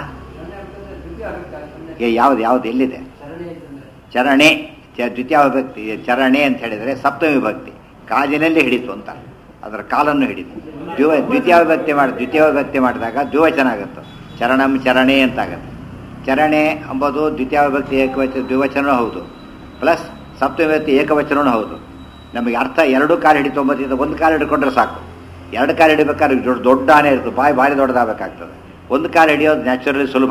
ಏ ಯಾವ್ದು ಯಾವ್ದು ಎಲ್ಲಿದೆ ಚರಣೆ ಚ- ದ್ವಿತೀಯ ವಿಭಕ್ತಿ ಚರಣೆ ಅಂತ ಹೇಳಿದರೆ ಸಪ್ತಮಿ ವಿಭಕ್ತಿ ಕಾಲಿನಲ್ಲಿ ಹಿಡಿತು ಅಂತ ಅದರ ಕಾಲನ್ನು ಹಿಡಿತು ದ್ವಿವ ದ್ವಿತೀಯ ವಿಭಕ್ತಿ ಮಾಡಿ ದ್ವಿತೀಯ ವಿಭಕ್ತಿ ಮಾಡಿದಾಗ ದ್ವಿವಚನ ಆಗುತ್ತೆ ಚರಣಂ ಚರಣೆ ಅಂತ ಆಗುತ್ತೆ ಚರಣೆ ಎಂಬುದು ದ್ವಿತೀಯ ವಿಭಕ್ತಿ ಏಕವಚನ ದ್ವಿವಚನವೂ ಹೌದು ಪ್ಲಸ್ ಸಪ್ತಮಿ ವಿಭಕ್ತಿ ಏಕವಚನವೂ ಹೌದು ನಮಗೆ ಅರ್ಥ ಎರಡು ಕಾಲು ಹಿಡಿತು ಒಂಬತ್ತಿಂದ ಒಂದು ಕಾಲು ಹಿಡ್ಕೊಂಡ್ರೆ ಸಾಕು ಎರಡು ಕಾಲು ಹಿಡಿಬೇಕಾದ್ರೆ ದೊಡ್ಡ ದೊಡ್ಡ ಆನೆ ಇರ್ತದೆ ಬಾಯಿ ಭಾರಿ ದೊಡ್ಡದಾಗಬೇಕಾಗ್ತದೆ ಒಂದು ಕಾಲು ಹಿಡಿಯೋದು ನ್ಯಾಚುರಲಿ ಸುಲಭ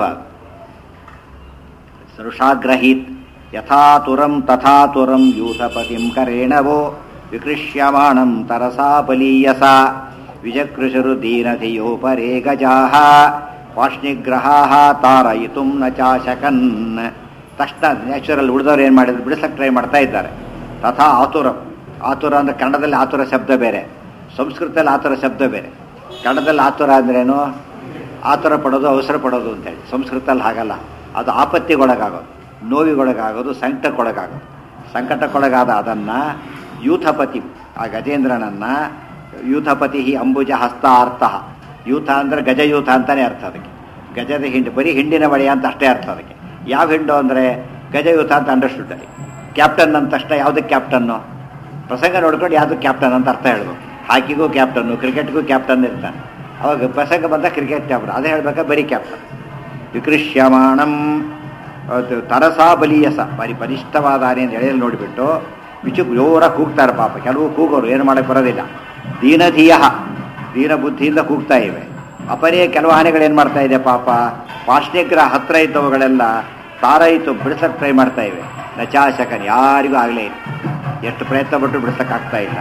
ಸೃಷಾಗ್ರಹೀತ್ ಯಥಾತುರಂ ತಥಾತುರಂ ಯೂಥಪತಿಂ ಕರೇಣವೋ ವಿಕೃಷ್ಯಮಾಣಂ ತರಸಾ ಬಲೀಯಸ ವಿಜಕೃಷರು ದೀನಧಿಯೋ ಪರೇ ಗಜಾಹ ವಾಷ್ಣಿಗ್ರಹಾಹ ತಾರಯಿತುಂ ನ ಚಾಶಕನ್ ತಕ್ಷಣ ನ್ಯಾಚುರಲ್ ಉಳಿದವ್ರು ಏನು ಮಾಡಿದ್ರು ಬಿಡಿಸಕ್ಕೆ ಟ್ರೈ ಮಾಡ್ತಾ ಇದ್ದಾರೆ ತಥಾ ಆತುರಂ ಆತುರ ಅಂದರೆ ಕನ್ನಡದಲ್ಲಿ ಆತುರ ಶಬ್ದ ಬೇರೆ ಸಂಸ್ಕೃತದಲ್ಲಿ ಆತುರ ಶಬ್ದ ಬೇರೆ ಕನ್ನಡದಲ್ಲಿ ಆತುರ ಅಂದ್ರೇನು ಆತುರ ಪಡೋದು ಅವಸರ ಪಡೋದು ಅಂತೇಳಿ ಸಂಸ್ಕೃತದಲ್ಲಿ ಹಾಗಲ್ಲ ಅದು ಆಪತ್ತಿಗೊಳಗಾಗೋದು ನೋವಿಗೊಳಗಾಗೋದು ಸಂಕಟಕ್ಕೊಳಗಾಗೋದು ಸಂಕಟಕ್ಕೊಳಗಾದ ಅದನ್ನು ಯೂಥಪತಿ ಆ ಗಜೇಂದ್ರನನ್ನು ಯೂಥಪತಿ ಅಂಬುಜ ಹಸ್ತಾರ್ಥ ಯೂಥ ಅಂದರೆ ಗಜಯೂಥ ಅಂತಾನೆ ಅರ್ಥ ಅದಕ್ಕೆ ಗಜದ ಹಿಂಡು ಬರೀ ಹಿಂಡಿನ ಬಳಿಯ ಅಂತ ಅಷ್ಟೇ ಅರ್ಥ ಅದಕ್ಕೆ ಯಾವ ಹಿಂಡು ಅಂದರೆ ಗಜಯೂಥ ಅಂತ ಅಂಡರ್ಸ್ಟುಡ್ ಅಲ್ಲಿ ಕ್ಯಾಪ್ಟನ್ ಅಂದ ತಕ್ಷಣ ಯಾವುದಕ್ಕೆ ಕ್ಯಾಪ್ಟನ್ನು ಪ್ರಸಂಗ ನೋಡ್ಕೊಂಡು ಯಾವುದು ಕ್ಯಾಪ್ಟನ್ ಅಂತ ಅರ್ಥ ಹೇಳ್ಬೇಕು ಹಾಕಿಗೂ ಕ್ಯಾಪ್ಟನ್ನು ಕ್ರಿಕೆಟ್ಗೂ ಕ್ಯಾಪ್ಟನ್ ಇರ್ತಾನೆ ಅವಾಗ ಪ್ರಸಂಗ ಬಂದ ಕ್ರಿಕೆಟ್ ಕ್ಯಾಪ್ಟನ್ ಅದೇ ಹೇಳ್ಬೇಕಾ ಬರೀ ಕ್ಯಾಪ್ಟನ್ ವಿಕೃಷ್ಯಮಾಣಂ ಅದು ತರಸಾ ಬಲಿಯಸ ಬರಿ ಬಲಿಷ್ಠವಾದ ಆನೆ ಅಂತ ಎಳೆಯಲ್ಲಿ ನೋಡಿಬಿಟ್ಟು ಬಿಚ್ಚು ಜೋರ ಕೂಗ್ತಾರೆ ಪಾಪ ಕೆಲವು ಕೂಗೋರು ಏನು ಮಾಡಕ್ಕೆ ಬರೋದಿಲ್ಲ ದೀನಧೀಯ ದೀನ ಬುದ್ಧಿಯಿಂದ ಕೂಗ್ತಾ ಇವೆ ಅಪರೇ ಕೆಲವು ಆನೆಗಳೇನು ಮಾಡ್ತಾ ಇದೆ ಪಾಪ ಪಾಷ್ಣಿಗ್ರಹ ಹತ್ರ ಇದ್ದವುಗಳೆಲ್ಲ ತಾರೈತು ಬಿಡಿಸಕ್ಕೆ ಟ್ರೈ ಮಾಡ್ತಾ ಇವೆ ನಚಾಶಕನ್ ಯಾರಿಗೂ ಆಗಲೇ ಇಲ್ಲ ಎಷ್ಟು ಪ್ರಯತ್ನ ಪಟ್ಟು ಬಿಡಿಸಕ್ಕಾಗ್ತಾ ಇಲ್ಲ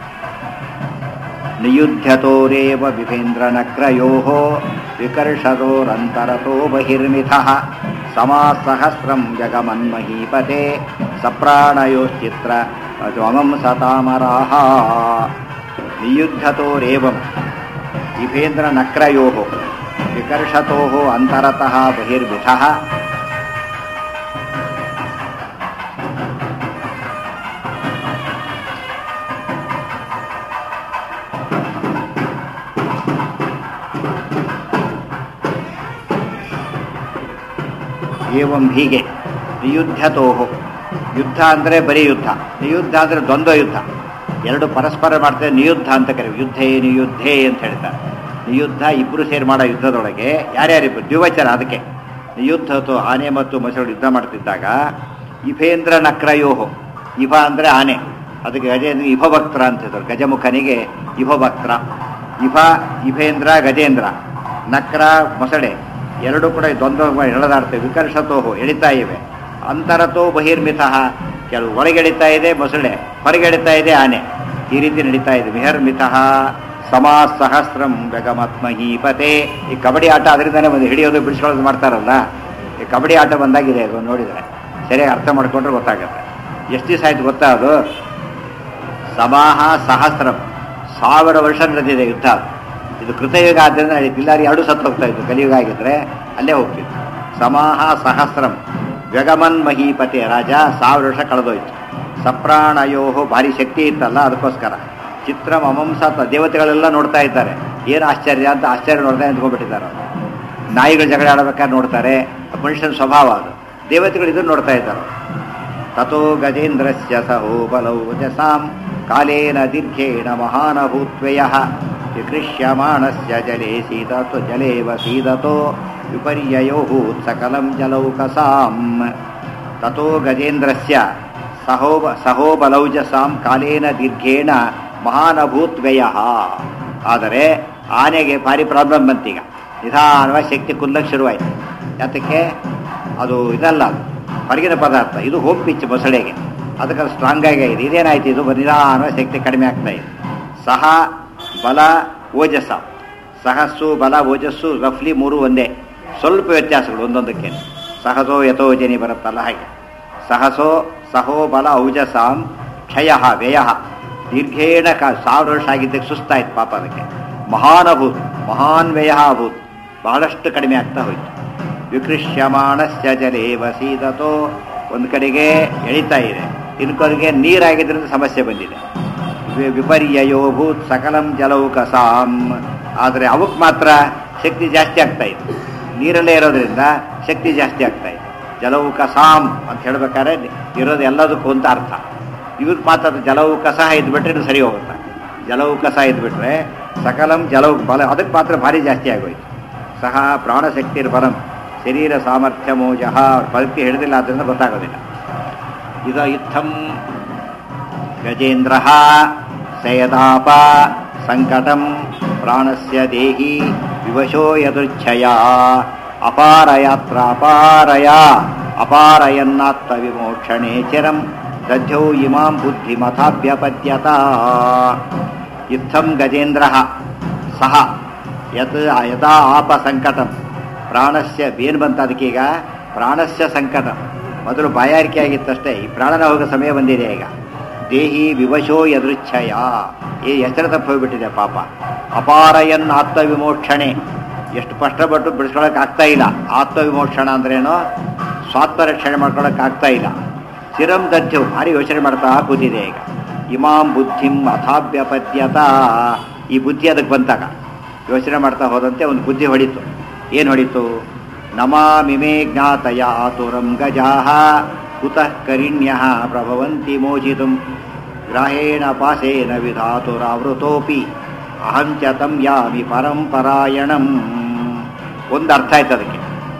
ನಿಯುಧ್ಯತೋರೇವ ವಿಭೇಂದ್ರನಕ್ರಯೋ ವಿಕರ್ಷದೋರಂತರತೋ ಬಹಿರ್ಮಿಥ ಸಮಾಸಹಸ್ರಂ ಜಗಮನ್ಮಹೀಪತೆ ಸಪ್ರಾಣಯೋಶ್ಚಿತ್ರ ತ್ವಮಂ ಸತಾಮರಾಹ ನಿಯುಧ್ಯತೋರೇವಂ ವಿಭೇಂದ್ರನಕ್ರಯೋ ವಿಕರ್ಷತೋ ಅಂತರತಃ ಬಹಿರ್ಮಿಥ ಏವಂ ಹೀಗೆ ನಿಯುದ್ಧತೋಹು ಯುದ್ಧ ಅಂದರೆ ಬರೀ ಯುದ್ಧ ನಿಯುದ್ಧ ಅಂದರೆ ದ್ವಂದ್ವ ಯುದ್ಧ ಎರಡು ಪರಸ್ಪರ ಮಾಡ್ತಾರೆ ನಿಯುದ್ಧ ಅಂತ ಕರೀವಿ ಯುದ್ಧೇ ನಿಯುದ್ಧೇ ಅಂತ ಹೇಳ್ತಾರೆ ನಿಯುದ್ಧ ಇಬ್ಬರು ಸೇರಿ ಮಾಡೋ ಯುದ್ಧದೊಳಗೆ ಯಾರ್ಯಾರಿಬ್ಬರು ದ್ವಿವಚನ ಅದಕ್ಕೆ ನಿಯುದ್ಧತು ಆನೆ ಮತ್ತು ಮೊಸರು ಯುದ್ಧ ಮಾಡ್ತಿದ್ದಾಗ ಇಭೇಂದ್ರ ನಕ್ರಯೋಹು ಇಭ ಅಂದರೆ ಆನೆ ಅದಕ್ಕೆ ಗಜೇಂದ್ರ ಇಭಭಕ್ತ್ರ ಅಂತ ಹೇಳ್ತಾರೆ ಗಜಮುಖನಿಗೆ ಇಭಭಕ್ತ್ರ ಇಭ ಇಭೇಂದ್ರ ಗಜೇಂದ್ರ ನಕ್ರ ಮೊಸಳೆ ಎರಡು ಕೂಡ ದ್ವಂದ್ವ ಎಳೆದಾಡ್ತವೆ ವಿಕರ್ಷತೋಹು ಎಳಿತಾ ಇವೆ ಅಂತರತೋ ಬಹಿರ್ಮಿತ ಕೆಲವು ಒಳಗೆಳಿತಾ ಇದೆ ಮೊಸಳೆ ಹೊರಗೆಳಿತಾ ಇದೆ ಆನೆ ಈ ರೀತಿ ನಡೀತಾ ಇದೆ ವಿಹರ್ಮಿತ ಸಮಾ ಸಹಸ್ರಂ ಜಗಮತ್ಮಹೀಪತೆ ಈ ಕಬಡ್ಡಿ ಆಟ ಅದರಿಂದನೇ ಒಂದು ಹಿಡಿಯೋದು ಬಿಡಿಸ್ಕೊಳ್ಳೋದು ಮಾಡ್ತಾರಲ್ಲ ಈ ಕಬಡ್ಡಿ ಆಟ ಬಂದಾಗಿದೆ ಅದು ನೋಡಿದರೆ ಸರಿಯಾಗಿ ಅರ್ಥ ಮಾಡ್ಕೊಂಡ್ರೆ ಗೊತ್ತಾಗುತ್ತೆ ಎಷ್ಟು ದಿವಸ ಆಯ್ತು ಗೊತ್ತಾ ಅದು ಸಮಾಹ ಸಹಸ್ರಂ ಸಾವಿರ ವರ್ಷ ನಡೆದಿದೆ ಯುದ್ಧ ಅದು. ಇದು ಕೃತಯುಗ ಆದ್ದರಿಂದ ಪಿಲ್ಲಾರಿ ಎರಡು ಸತ್ತು ಹೋಗ್ತಾ ಇತ್ತು ಕಲಿಯುಗ ಆಗಿದ್ರೆ ಅಲ್ಲೇ ಹೋಗ್ತಿತ್ತು ಸಮಾಹ ಸಹಸ್ರಂ ವ್ಯಗಮನ್ ಮಹೀಪತಿ ರಾಜ ಸಾವಿರ ವರ್ಷ ಕಳೆದೋಯ್ತು ಸಪ್ರಾಣಯೋಹೋ ಭಾರಿ ಶಕ್ತಿ ಇತ್ತಲ್ಲ ಅದಕ್ಕೋಸ್ಕರ ಚಿತ್ರ ಮಮಂಸ ದೇವತೆಗಳೆಲ್ಲ ನೋಡ್ತಾ ಇದ್ದಾರೆ ಏನು ಆಶ್ಚರ್ಯ ಅಂತ ಆಶ್ಚರ್ಯ ನೋಡ್ತಾ ನಿಂತ್ಕೊಂಡ್ಬಿಟ್ಟಿದ್ದಾರೆ ಅವರು ನಾಯಿಗಳು ಜಗಳ ಆಡಬೇಕಾದ್ರೆ ನೋಡ್ತಾರೆ ಮನುಷ್ಯನ ಸ್ವಭಾವ ಅದು ದೇವತೆಗಳು ಇದನ್ನು ನೋಡ್ತಾ ಇದ್ದಾರೆ ತಥೋ ಗಜೇಂದ್ರಸ್ಯ ಸಹೋ ಬಲೌ ವಜಸಾಂ ಕಾಲೇನ ದೀರ್ಘೇಣ ಮಹಾನಭೂತ್ವಯ ವಿಕೃಷ್ಯಮಾಣಸ್ಯ ಜಲೇ ಸೀದತೋ ಜಲೇವ ಸೀದತೋ ವಿಪರ್ಯಯೋ ಸಕಲಂ ಜಲೌಕಸಾಂ ತಥೋ ಗಜೇಂದ್ರಸ್ಯ ಸಹೋ ಸಹೋ ಬಲೌಜಸಾಂ ಕಾಲೇನ ದೀರ್ಘೇಣ ಮಹಾನಭೂತ್ವ್ಯಯ ಆದರೆ ಆನೆಗೆ ಭಾರಿ ಪ್ರಾಬ್ಲಮ್ ಬಂತೀಗ ನಿಧಾನವಾಗಿ ಶಕ್ತಿ ಕುಲ್ಲಕ್ಕೆ ಶುರುವಾಯಿತು ಯಾತಕ್ಕೆ ಅದು ಇದಲ್ಲ ಅದು ಹೊರಗಿನ ಪದಾರ್ಥ ಇದು ಹೋಮ್ ಪಿಚ್ ಮೊಸಳೆಗೆ ಅದಕ್ಕೆ ಸ್ಟ್ರಾಂಗ್ ಆಗಿ ಇದೆ ಇದೇನಾಯ್ತು ಇದು ನಿಧಾನವಾಗಿ ಶಕ್ತಿ ಕಡಿಮೆ ಆಗ್ತಾ ಇದೆ ಸಹ ಬಲ ಓಜಸ ಸಹಸ್ಸು ಬಲ ಓಜಸ್ಸು ರಫ್ಲಿ ಮೂರು ಒಂದೇ ಸ್ವಲ್ಪ ವ್ಯತ್ಯಾಸಗಳು ಒಂದೊಂದಕ್ಕೆ ಸಹಸೋ ಯಥೋಜನಿ ಬರುತ್ತಲ್ಲ ಹಾಗೆ ಸಹಸೋ ಸಹೋ ಬಲ ಔಜಸಾಂ ಕ್ಷಯ ವ್ಯಯ ದೀರ್ಘೇಣ ಕ ಸಾವಿರ ವರ್ಷ ಆಗಿದ್ದಕ್ಕೆ ಸುಸ್ತಾಯ್ತು ಪಾಪ ಅದಕ್ಕೆ ಮಹಾನಭೂತ್ ಮಹಾನ್ ವ್ಯಯ ಅಭೂತ್ ಬಹಳಷ್ಟು ಕಡಿಮೆ ಆಗ್ತಾ ಹೋಯ್ತು ವಿಕೃಷ್ಯಮಾಣಸ್ಯ ಜಲೇ ವಸೀದತೋ ಒಂದು ಕಡೆಗೆ ಎಳಿತಾ ಇದೆ ಇನ್ನೊಂದಿಗೆ ನೀರಾಗಿದ್ದರಿಂದ ಸಮಸ್ಯೆ ಬಂದಿದೆ ವಿ- ವಿಪರ್ಯಯೋ ಭೂತ್ ಸಕಲಂ ಜಲೌಕಸಾಂ ಆದರೆ ಅವಕ್ಕೆ ಮಾತ್ರ ಶಕ್ತಿ ಜಾಸ್ತಿ ಆಗ್ತಾ ಇದೆ ನೀರಲ್ಲೇ ಇರೋದ್ರಿಂದ ಶಕ್ತಿ ಜಾಸ್ತಿ ಆಗ್ತಾ ಇದೆ ಜಲೌಕಸಾಂ ಅಂತ ಹೇಳ್ಬೇಕಾದ್ರೆ ಇರೋದು ಎಲ್ಲದಕ್ಕೂ ಅಂತ ಅರ್ಥ ಇವ್ರ ಮಾತ್ರ ಅದು ಜಲೌಕಸ ಇದ್ಬಿಟ್ರೆ ಇದು ಸರಿ ಹೋಗುತ್ತೆ ಜಲೌಕಸ ಇದ್ಬಿಟ್ರೆ ಸಕಲಂ ಜಲೌ ಬಲ ಅದಕ್ಕೆ ಮಾತ್ರ ಭಾರಿ ಜಾಸ್ತಿ ಆಗೋಯ್ತು ಸಹ ಪ್ರಾಣಶಕ್ತಿರ್ ಬಲಂ ಶರೀರ ಸಾಮರ್ಥ್ಯ ಮೋಜಃ ಪದಕ್ಕೆ ಹಿಡಿದಿಲ್ಲ ಆದ್ದರಿಂದ ಗೊತ್ತಾಗೋದಿಲ್ಲ ಇದು ಇತ್ತಂ ಗಜೇಂದ್ರ ಸಯದಾಪ ಸಂಕಟಂ ಪ್ರಾಣಸ್ಯ ದೇಹಿ ವಿವಶೋ ಯದೃಚ್ಛಯ ಅಪಾರಯಾತ್ರಾಪಾರಯ ಅಪಾರಯನ್ನಾತ್ತ ವಿಮೋಕ್ಷಣೆ ಚಿರಂ ದಧ್ಯೌ ಇಮಾಂ ಬುದ್ಧಿಮಥಾಭ್ಯಪದ್ಯತ ಇತ್ತಂ ಗಜೇಂದ್ರ ಸಹ ಯತ್ ಯದಾ ಆಪ ಸಂಕಟಂ ಪ್ರಾಣಸ್ಯ ಏನು ಬಂತ ಅದಕ್ಕೀಗ ಪ್ರಾಣಸ್ಯ ಸಂಕಟ ಮೊದಲು ಬಾಯಾರಿಕೆ ಆಗಿತ್ತಷ್ಟೇ ಈ ಪ್ರಾಣನ ಹೋಗೋ ಸಮಯ ಬಂದಿದೆ ಈಗ ದೇಹಿ ವಿವಶೋ ಯದೃಚ್ಛಯ ಈ ಹೆಸರು ತಪ್ಪು ಹೋಗ್ಬಿಟ್ಟಿದೆ ಪಾಪ ಅಪಾರಯನ್ ಆತ್ಮ ವಿಮೋಕ್ಷಣೆ ಎಷ್ಟು ಕಷ್ಟಪಟ್ಟು ಬಿಡಿಸ್ಕೊಳಕ್ ಆಗ್ತಾ ಇಲ್ಲ ಆತ್ಮ ವಿಮೋಕ್ಷಣ ಅಂದ್ರೇನು ಸ್ವಾತ್ಮ ರಕ್ಷಣೆ ಮಾಡ್ಕೊಳಕ್ ಆಗ್ತಾ ಇಲ್ಲ ಚಿರಂ ದಧ್ಯವು ಭಾರಿ ಯೋಚನೆ ಮಾಡ್ತಾ ಕೂತಿದೆ ಈಗ ಇಮಾಂ ಬುದ್ಧಿಂ ಅಥಾಭ್ಯಪದ್ಯತ ಈ ಬುದ್ಧಿ ಅದಕ್ಕೆ ಬಂತಾಗ ಯೋಚನೆ ಮಾಡ್ತಾ ಹೋದಂತೆ ಒಂದು ಬುದ್ಧಿ ಹೊಡಿತು ಏನು ಹೊಡಿತು ನಮಾಮಿಮೇ ಜ್ಞಾತಯ ಆತುರಂ ಗಜಾಹ ಕುತಃ ಕರಿಣ್ಯಃ ಪ್ರಭವಂತಿ ಮೋಚಿತುಂ ಗ್ರಾಹೇಣ ಪಾಸೇನ ವಿಧಾತುರಾವೃತೋಪಿ ಅಹಂಚ ತಂ ಯಾಮಿ ಪರಂಪರಾಯಣಂ ಒಂದು ಅರ್ಥ ಆಯ್ತು ಅದಕ್ಕೆ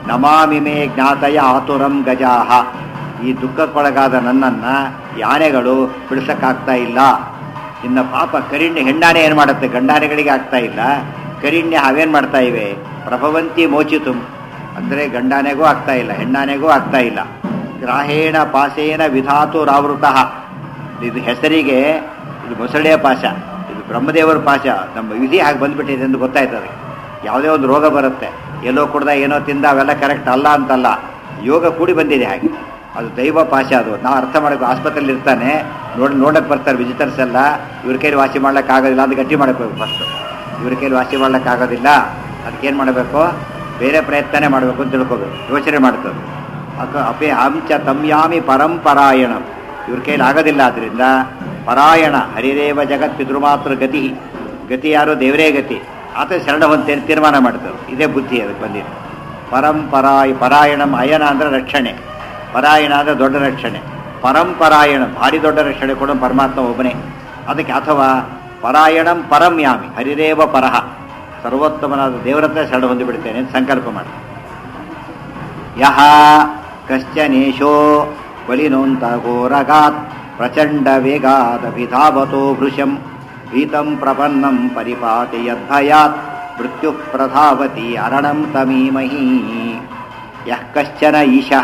ನಮಾಮಿಮೆ ಜ್ಞಾತಯ ಆತುರಂ ಗಜಾಹ ಈ ದುಃಖಕ್ಕೊಳಗಾದ ನನ್ನನ್ನು ಈ ಆನೆಗಳು ಬಿಡಿಸಕ್ಕಾಗ್ತಾ ಇಲ್ಲ ಇನ್ನು ಪಾಪ ಕರಿಣ್ಯ ಹೆಣ್ಣಾನೆ ಏನು ಮಾಡುತ್ತೆ ಗಂಡಾನೆಗಳಿಗೆ ಆಗ್ತಾ ಇಲ್ಲ ಕರಿಣ್ಯ ಅವೇನು ಮಾಡ್ತಾ ಇವೆ ಪ್ರಭವಂತಿ ಮೋಚಿತು ಅಂದರೆ ಗಂಡಾನೆಗೂ ಆಗ್ತಾ ಇಲ್ಲ ಹೆಣ್ಣಾನೆಗೂ ಆಗ್ತಾ ಇಲ್ಲ ಗ್ರಾಹೇಣ ಪಾಸೇನ ವಿಧಾತು ರಾವೃತಃ ಇದು ಹೆಸರಿಗೆ ಇದು ಮೊಸಳೆಯ ಪಾಶ ಇದು ಬ್ರಹ್ಮದೇವರ ಪಾಶ ನಮ್ಮ ವಿಧಿ ಹಾಗೆ ಬಂದ್ಬಿಟ್ಟಿದೆ ಎಂದು ಗೊತ್ತಾಯ್ತದೆ ಯಾವುದೇ ಒಂದು ರೋಗ ಬರುತ್ತೆ ಎಲ್ಲೋ ಕುಡ್ದ ಏನೋ ತಿಂದ ಅವೆಲ್ಲ ಕರೆಕ್ಟ್ ಅಲ್ಲ ಅಂತಲ್ಲ ಯೋಗ ಕೂಡಿ ಬಂದಿದೆ ಹಾಗೆ ಅದು ದೈವ ಪಾಶ ಅದು ನಾವು ಅರ್ಥ ಮಾಡಬೇಕು ಆಸ್ಪತ್ರೆಯಲ್ಲಿ ಇರ್ತಾನೆ ನೋಡಿ ನೋಡಕ್ಕೆ ಬರ್ತಾರೆ ವಿಸಿಟರ್ಸ್ ಎಲ್ಲ ಇವ್ರ ಕೈಲಿ ವಾಸಿ ಮಾಡ್ಲಿಕ್ಕೆ ಆಗೋದಿಲ್ಲ ಅದು ಗಟ್ಟಿ ಮಾಡಬೇಕು ಫಸ್ಟು ಇವ್ರ ಕೈಲಿ ವಾಸಿ ಮಾಡ್ಲಿಕ್ಕೆ ಆಗೋದಿಲ್ಲ ಅದಕ್ಕೇನು ಮಾಡಬೇಕು ಬೇರೆ ಪ್ರಯತ್ನನೇ ಮಾಡಬೇಕು ಅಂತ ತಿಳ್ಕೊಬೇಕು ಯೋಚನೆ ಮಾಡ್ತದೆ ಅಕ ಅಪೇ ಅಂಚ ತಮ್ಯಾಮಿ ಪರಂಪರಾಯಣಂ ಇವ್ರ ಕೈಲಿ ಆಗೋದಿಲ್ಲ ಆದ್ರಿಂದ ಪರಾಯಣ ಹರಿದೇವ ಜಗತ್ ಪಿತೃಮಾತೃ ಗತಿ ಗತಿ ಯಾರು ದೇವರೇ ಗತಿ ಆತ ಶರಣ ಹೊಂತೇನೆ ತೀರ್ಮಾನ ಮಾಡ್ತಾರೆ ಇದೇ ಬುದ್ಧಿ ಅದಕ್ಕೆ ಬಂದಿದೆ ಪರಂಪರಾಯ ಪರಾಯಣಂ ಅಯನ ಅಂದ್ರೆ ರಕ್ಷಣೆ ಪರಾಯಣ ಅಂದ್ರೆ ದೊಡ್ಡ ರಕ್ಷಣೆ ಪರಂಪರಾಯಣ ಭಾರಿ ದೊಡ್ಡ ರಕ್ಷಣೆ ಕೊಡೋ ಪರಮಾತ್ಮ ಒಬ್ಬನೇ ಅದಕ್ಕೆ ಅಥವಾ ಪರಾಯಣಂ ಪರಂ ಯಾಮಿ ಹರಿದೇವ ಪರಹ ಸರ್ವೋತ್ತಮನಾದ ದೇವರತ್ರ ಶರಣ ಹೊಂದಿಬಿಡ್ತೇನೆ ಅಂತ ಸಂಕಲ್ಪ ಮಾಡಿ ಯಹ ಕಶ್ಚನೇಶೋ ಬಲಿನೋಂತ ಘೋರಗಾತ್ ಪ್ರಚಂಡ ವೇಗಾದಭಿಧಾವತೋ ಭೃಶಂ ಭೀತಂ ಪ್ರಪನ್ನಂ ಪರಿಪಾತಿ ಯದ್ಭಯಾತ್ ಮೃತ್ಯು ಪ್ರಧಾವತಿ ಅರಣಂ ತಮೀಮಹಿ ಯಃ ಕಶ್ಚನ ಈಶಃ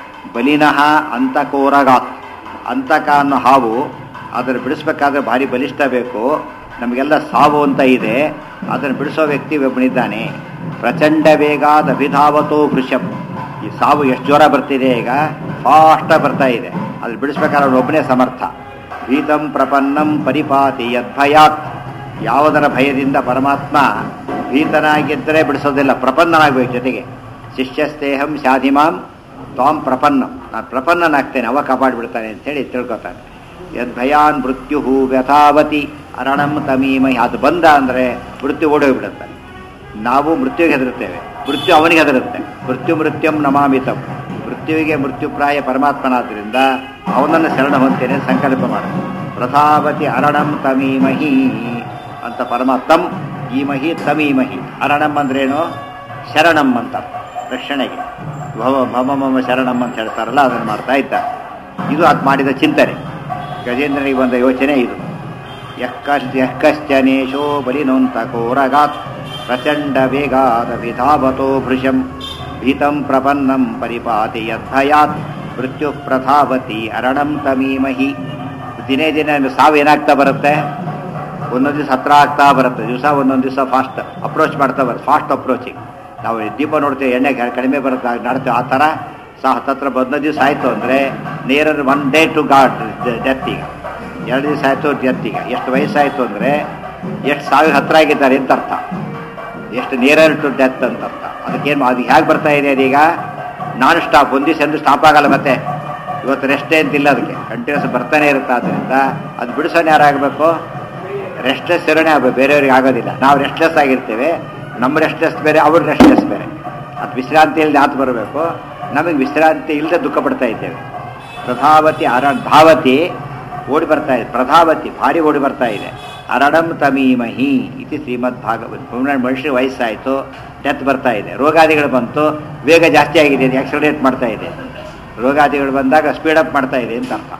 ಬಲಿನಃ ಅಂತಕೋರಗಾತ್ ಅಂತಕ ಅನ್ನೋ ಹಾವು ಅದನ್ನು ಬಿಡಿಸ್ಬೇಕಾದ್ರೆ ಭಾರಿ ಬಲಿಷ್ಠ ಬೇಕು ನಮಗೆಲ್ಲ ಸಾವು ಅಂತ ಇದೆ ಅದನ್ನು ಬಿಡಿಸೋ ವ್ಯಕ್ತಿ ಒಬ್ಬನಿದ್ದಾನೆ ಪ್ರಚಂಡ ವೇಗಾದ ಅಭಿಧಾವತೋ ಭೃಶಂ ಈ ಸಾವು ಎಷ್ಟು ಜ್ವರ ಬರ್ತಿದೆ ಈಗ ಫಾಸ್ಟಾಗಿ ಬರ್ತಾ ಇದೆ ಅದು ಬಿಡಿಸ್ಬೇಕಾದ್ರೆ ಅವನು ಒಬ್ಬನೇ ಸಮರ್ಥ ಭೀತಂ ಪ್ರಪನ್ನಂ ಪರಿಪಾತಿ ಯದ್ಭಯಾತ್ ಯಾವುದರ ಭಯದಿಂದ ಪರಮಾತ್ಮ ಭೀತನಾಗಿದ್ದರೆ ಬಿಡಿಸೋದಿಲ್ಲ ಪ್ರಪನ್ನನಾಗಬೇಕು ಜೊತೆಗೆ ಶಿಷ್ಯಸ್ತೇಹಂ ಶಾಧಿಮಾಂ ತ್ವಾಂ ಪ್ರಪನ್ನಂ ನಾನು ಪ್ರಪನ್ನನಾಗ್ತೇನೆ ಅವ ಕಾಪಾಡಿಬಿಡ್ತಾನೆ ಅಂತೇಳಿ ತಿಳ್ಕೊತಾನೆ ಯದ್ಭಯಾನ್ ಮೃತ್ಯು ವ್ಯಥಾವತಿ ಅರಣಂ ತಮೀಮಹಿ ಅದು ಬಂದ ಅಂದರೆ ಮೃತ್ಯು ಓಡೋಗ್ಬಿಡುತ್ತೆ ನಾವು ಮೃತ್ಯುವಿಗೆ ಹೆದರುತ್ತೇವೆ ಮೃತ್ಯು ಅವನಿಗೆ ಹೆದರುತ್ತೆ ಮೃತ್ಯು ಮೃತ್ಯುಂ ನಮಾಮಿತಂ ಮೃತ್ಯುವಿಗೆ ಮೃತ್ಯುಪ್ರಾಯ ಪರಮಾತ್ಮನಾದ್ರಿಂದ ಅವನನ್ನು ಶರಣ ಹೊಂತೇನೆ ಸಂಕಲ್ಪ ಮಾಡ ಪ್ರಥಾವತಿ ಅರಣಂ ತಮೀಮಹಿ ಅಂತ ಪರಮಾತ್ಮಂ ಈಮಹಿ ತಮೀಮಹಿ ಅರಣಂ ಅಂದ್ರೇನು ಶರಣಂ ಅಂತ ರಕ್ಷಣೆಗೆ ಭವ ಭಮ ಮಮ ಶರಣಂ ಅಂತ ಹೇಳ್ತಾರಲ್ಲ ಅದನ್ನು ಮಾಡ್ತಾ ಇದ್ದ ಇದು ಅದು ಮಾಡಿದ ಚಿಂತನೆ ಗಜೇಂದ್ರನಿಗೆ ಬಂದ ಯೋಚನೆ ಇದು ಯಕ್ಕಶ್ಚ ಯಕ್ಕಶ್ಚನೇಶೋ ಬಲಿನೋಂತಕೋರಗಾತ್ ಪ್ರಚಂಡ ವೇಗಾದ ವಿಧಾವತೋ ಭೃಶಂ ಭೀತಂ ಪ್ರಪನ್ನಂ ಪರಿಪಾತಿ ಯದ್ಭಯಾತ್ ಮೃತ್ಯು ಪ್ರಥಾವತಿ ಅರಣಂ ತಮೀಮಹಿ ದಿನೇ ದಿನೇ ಸಾವು ಏನಾಗ್ತಾ ಬರುತ್ತೆ ಒಂದೊಂದು ದಿವಸ ಹತ್ರ ಆಗ್ತಾ ಬರುತ್ತೆ ದಿವಸ ಒಂದೊಂದು ದಿವಸ ಫಾಸ್ಟ್ ಅಪ್ರೋಚ್ ಮಾಡ್ತಾ ಬರುತ್ತೆ ಫಾಸ್ಟ್ ಅಪ್ರೋಚಿಂಗ್ ನಾವು ದೀಪ ನೋಡ್ತೀವಿ ಎಣ್ಣೆ ಕ- ಕಡಿಮೆ ಬರುತ್ತೆ ನಡ್ತೀವಿ ಆ ಥರ ಸಹ ಹತ್ತತ್ರ ಹದಿನೈದು ದಿವಸ ಆಯಿತು ಅಂದರೆ near one day to god death ಈಗ ಎರಡು ದಿವಸ ಆಯಿತು ಡೆತ್ ಈಗ ಎಷ್ಟು ವಯಸ್ಸಾಯಿತು ಅಂದರೆ ಎಷ್ಟು ಸಾವಿರ ಹತ್ರ ಆಗಿದ್ದಾರೆ ಅಂತ ಅರ್ಥ ಎಷ್ಟು ನಿಯರರ್ ಟು ಡೆತ್ ಅಂತ ಅರ್ಥ ಅದಕ್ಕೇನು ಅದು ಹೇಗೆ ಬರ್ತಾ ಇದೆ ಅದೀಗ ನಾನ್ ಸ್ಟಾಪ್ ಒಂದು ದಿವಸ ಎಂದು ಸ್ಟಾಪ್ ಆಗಲ್ಲ ಮತ್ತೆ ಇವತ್ತು ರೆಸ್ಟೇ ಅಂತಿಲ್ಲ ಅದಕ್ಕೆ ಕಂಟಿನ್ಯೂಸ್ ಬರ್ತಾನೆ ಇರುತ್ತೆ ಆದ್ದರಿಂದ ಅದು ಬಿಡಿಸೋಣ ಯಾರಾಗಬೇಕು ರೆಸ್ಟ್ಲೆಸ್ ಇರೋನೇ ಆಗಬೇಕು ಬೇರೆಯವ್ರಿಗೆ ಆಗೋದಿಲ್ಲ ನಾವು ರೆಸ್ಟ್ಲೆಸ್ ಆಗಿರ್ತೇವೆ ನಮ್ಮ ರೆಸ್ಟ್ಲೆಸ್ ಬೇರೆ ಅವ್ರ ರೆಸ್ಟ್ಲೆಸ್ ಬೇರೆ ಅದು ವಿಶ್ರಾಂತಿ ಇಲ್ಲದೆ ಆತು ಬರಬೇಕು ನಮಗೆ ವಿಶ್ರಾಂತಿ ಇಲ್ಲದೆ ದುಃಖ ಪಡ್ತಾ ಇದ್ದೇವೆ ಪ್ರಧಾವತಿ ಅರ ಧಾವತಿ ಓಡಿ ಬರ್ತಾ ಇದೆ ಪ್ರಧಾವತಿ ಭಾರಿ ಓಡಿ ಬರ್ತಾ ಇದೆ ಅರಣಂ ತಮೀಮಹಿ ಇತಿ ಶ್ರೀಮದ್ ಭಾಗವತ್ ಮನುಷ್ಯ ವಯಸ್ಸಾಯಿತು ಡೆತ್ ಬರ್ತಾ ಇದೆ ರೋಗಾದಿಗಳು ಬಂತು ವೇಗ ಜಾಸ್ತಿ ಆಗಿದೆ ಆಕ್ಸಲರೇಟ್ ಮಾಡ್ತಾ ಇದೆ ರೋಗಾದಿಗಳು ಬಂದಾಗ ಸ್ಪೀಡಪ್ ಮಾಡ್ತಾ ಇದೆ ಅಂತ ಅರ್ಥ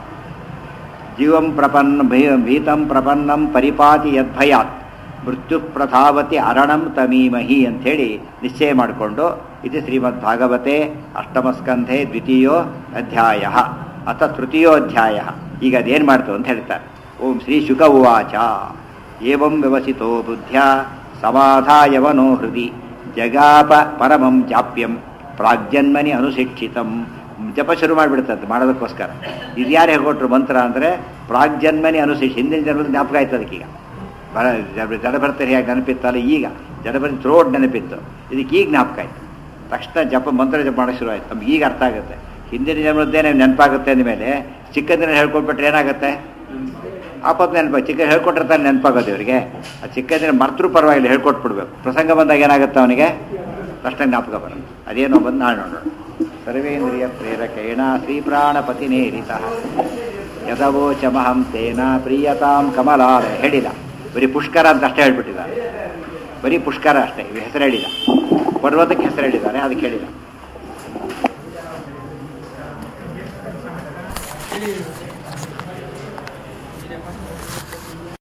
ಜೀವಂ ಪ್ರಪನ್ನ ಭೀ- ಭೀತಂ ಪ್ರಪನ್ನಂ ಪರಿಪಾತಿ ಯದ್ಭಯಾತ್ ಮೃತ್ಯು ಪ್ರಥಾವತಿ ಅರಣಂ ತಮೀಮಹಿ ಅಂಥೇಳಿ ನಿಶ್ಚಯ ಮಾಡಿಕೊಂಡು ಇದು ಶ್ರೀಮದ್ ಭಾಗವತೆ ಅಷ್ಟಮಸ್ಕಂಧೆ ದ್ವಿತೀಯೋ ಅಧ್ಯಾಯ ಅಥ ತೃತೀಯೋ ಅಧ್ಯಾಯ ಈಗ ಅದೇನು ಮಾಡ್ತು ಅಂತ ಹೇಳ್ತಾರೆ ಓಂ ಶ್ರೀ ಶುಕ ಉವಾಚ ಏವಂ ವ್ಯವಸಿತೋ ಬುದ್ಧ್ಯ ಸಮಾಧಾಯವನೋ ಹೃದಿ ಜಗಾಪ ಪರಮಂ ಜಾಪ್ಯಂ ಪ್ರಾಗ್ಜನ್ಮನಿ ಅನುಶಿಕ್ಷಿತಂ ಜಪ ಶುರು ಮಾಡಿಬಿಡ್ತದೆ ಮಾಡೋದಕ್ಕೋಸ್ಕರ ಇದು ಯಾರು ಹೇಳ್ಕೊಟ್ರು ಮಂತ್ರ ಅಂದರೆ ಪ್ರಾಗ್ಜನ್ಮನಿ ಅನುಶಿಕ್ಷ ಹಿಂದಿನ ಜನ್ಮದ ಜ್ಞಾಪಕ ಆಯ್ತು ಅದಕ್ಕೀಗ ಬರ ಜಡ ಜಡಭರ್ತರಿ ಹೇಗೆ ನೆನಪಿತ್ತಲ್ಲ ಈಗ ಜಡಭರ್ತಿ ಥ್ರೋಡ್ ನೆನಪಿತ್ತು ಇದಕ್ಕೆ ಈಗ ಜ್ಞಾಪಕ ಆಯ್ತು ತಕ್ಷಣ ಜಪ ಮಂತ್ರ ಜಪ ಮಾಡೋಕೆ ಶುರು ಆಯ್ತು ನಮ್ಗೆ ಈಗ ಅರ್ಥ ಆಗುತ್ತೆ ಹಿಂದಿನ ಜನ್ಮದ್ದೇನೆ ನೆನಪಾಗುತ್ತೆ ಅಂದಮೇಲೆ ಚಿಕ್ಕಂದಿನ ಹೇಳ್ಕೊಟ್ಬಿಟ್ರೆ ಏನಾಗುತ್ತೆ ಆಪತ್ತು ನೆನಪ ಚಿಕ್ಕ ಹೇಳ್ಕೊಟ್ಟಿರ್ತಾನೆ ನೆನಪಾಗೋದು ಇವರಿಗೆ ಆ ಚಿಕ್ಕಂದಿನ ಮರ್ತರು ಪರವಾಗಿಲ್ಲ ಹೇಳ್ಕೊಟ್ಬಿಡ್ಬೇಕು ಪ್ರಸಂಗ ಬಂದಾಗ ಏನಾಗುತ್ತೆ ಅವನಿಗೆ ತಕ್ಷಣ ಜ್ಞಾಪಕ ಬರುತ್ತೆ ಅದೇನೋ ಬಂದು ನಾಳೆ ನೋಡೋಣ ಸರ್ವೇಂದ್ರಿಯ ಪ್ರೇರಕೇಣ ಶ್ರೀಪ್ರಾಣಪತಿ ನೇರಿತ ಯದವೋಚಮಹಂ ತೇನ ಪ್ರಿಯತಾಂ ಕಮಲಾಲ ಹೇಳಿದ ಬರೀ ಪುಷ್ಕರ ಅಂತ ಅಷ್ಟೇ ಹೇಳ್ಬಿಟ್ಟಿದ್ದಾರೆ ಬರೀ ಪುಷ್ಕರ ಅಷ್ಟೇ ಇವು ಹೆಸರು ಹೇಳಿದ ಪರ್ವತಕ್ಕೆ ಹೆಸರು ಹೇಳಿದ್ದಾರೆ ಅದಕ್ಕೆ ಹೇಳಿದ ಹೇಳಿ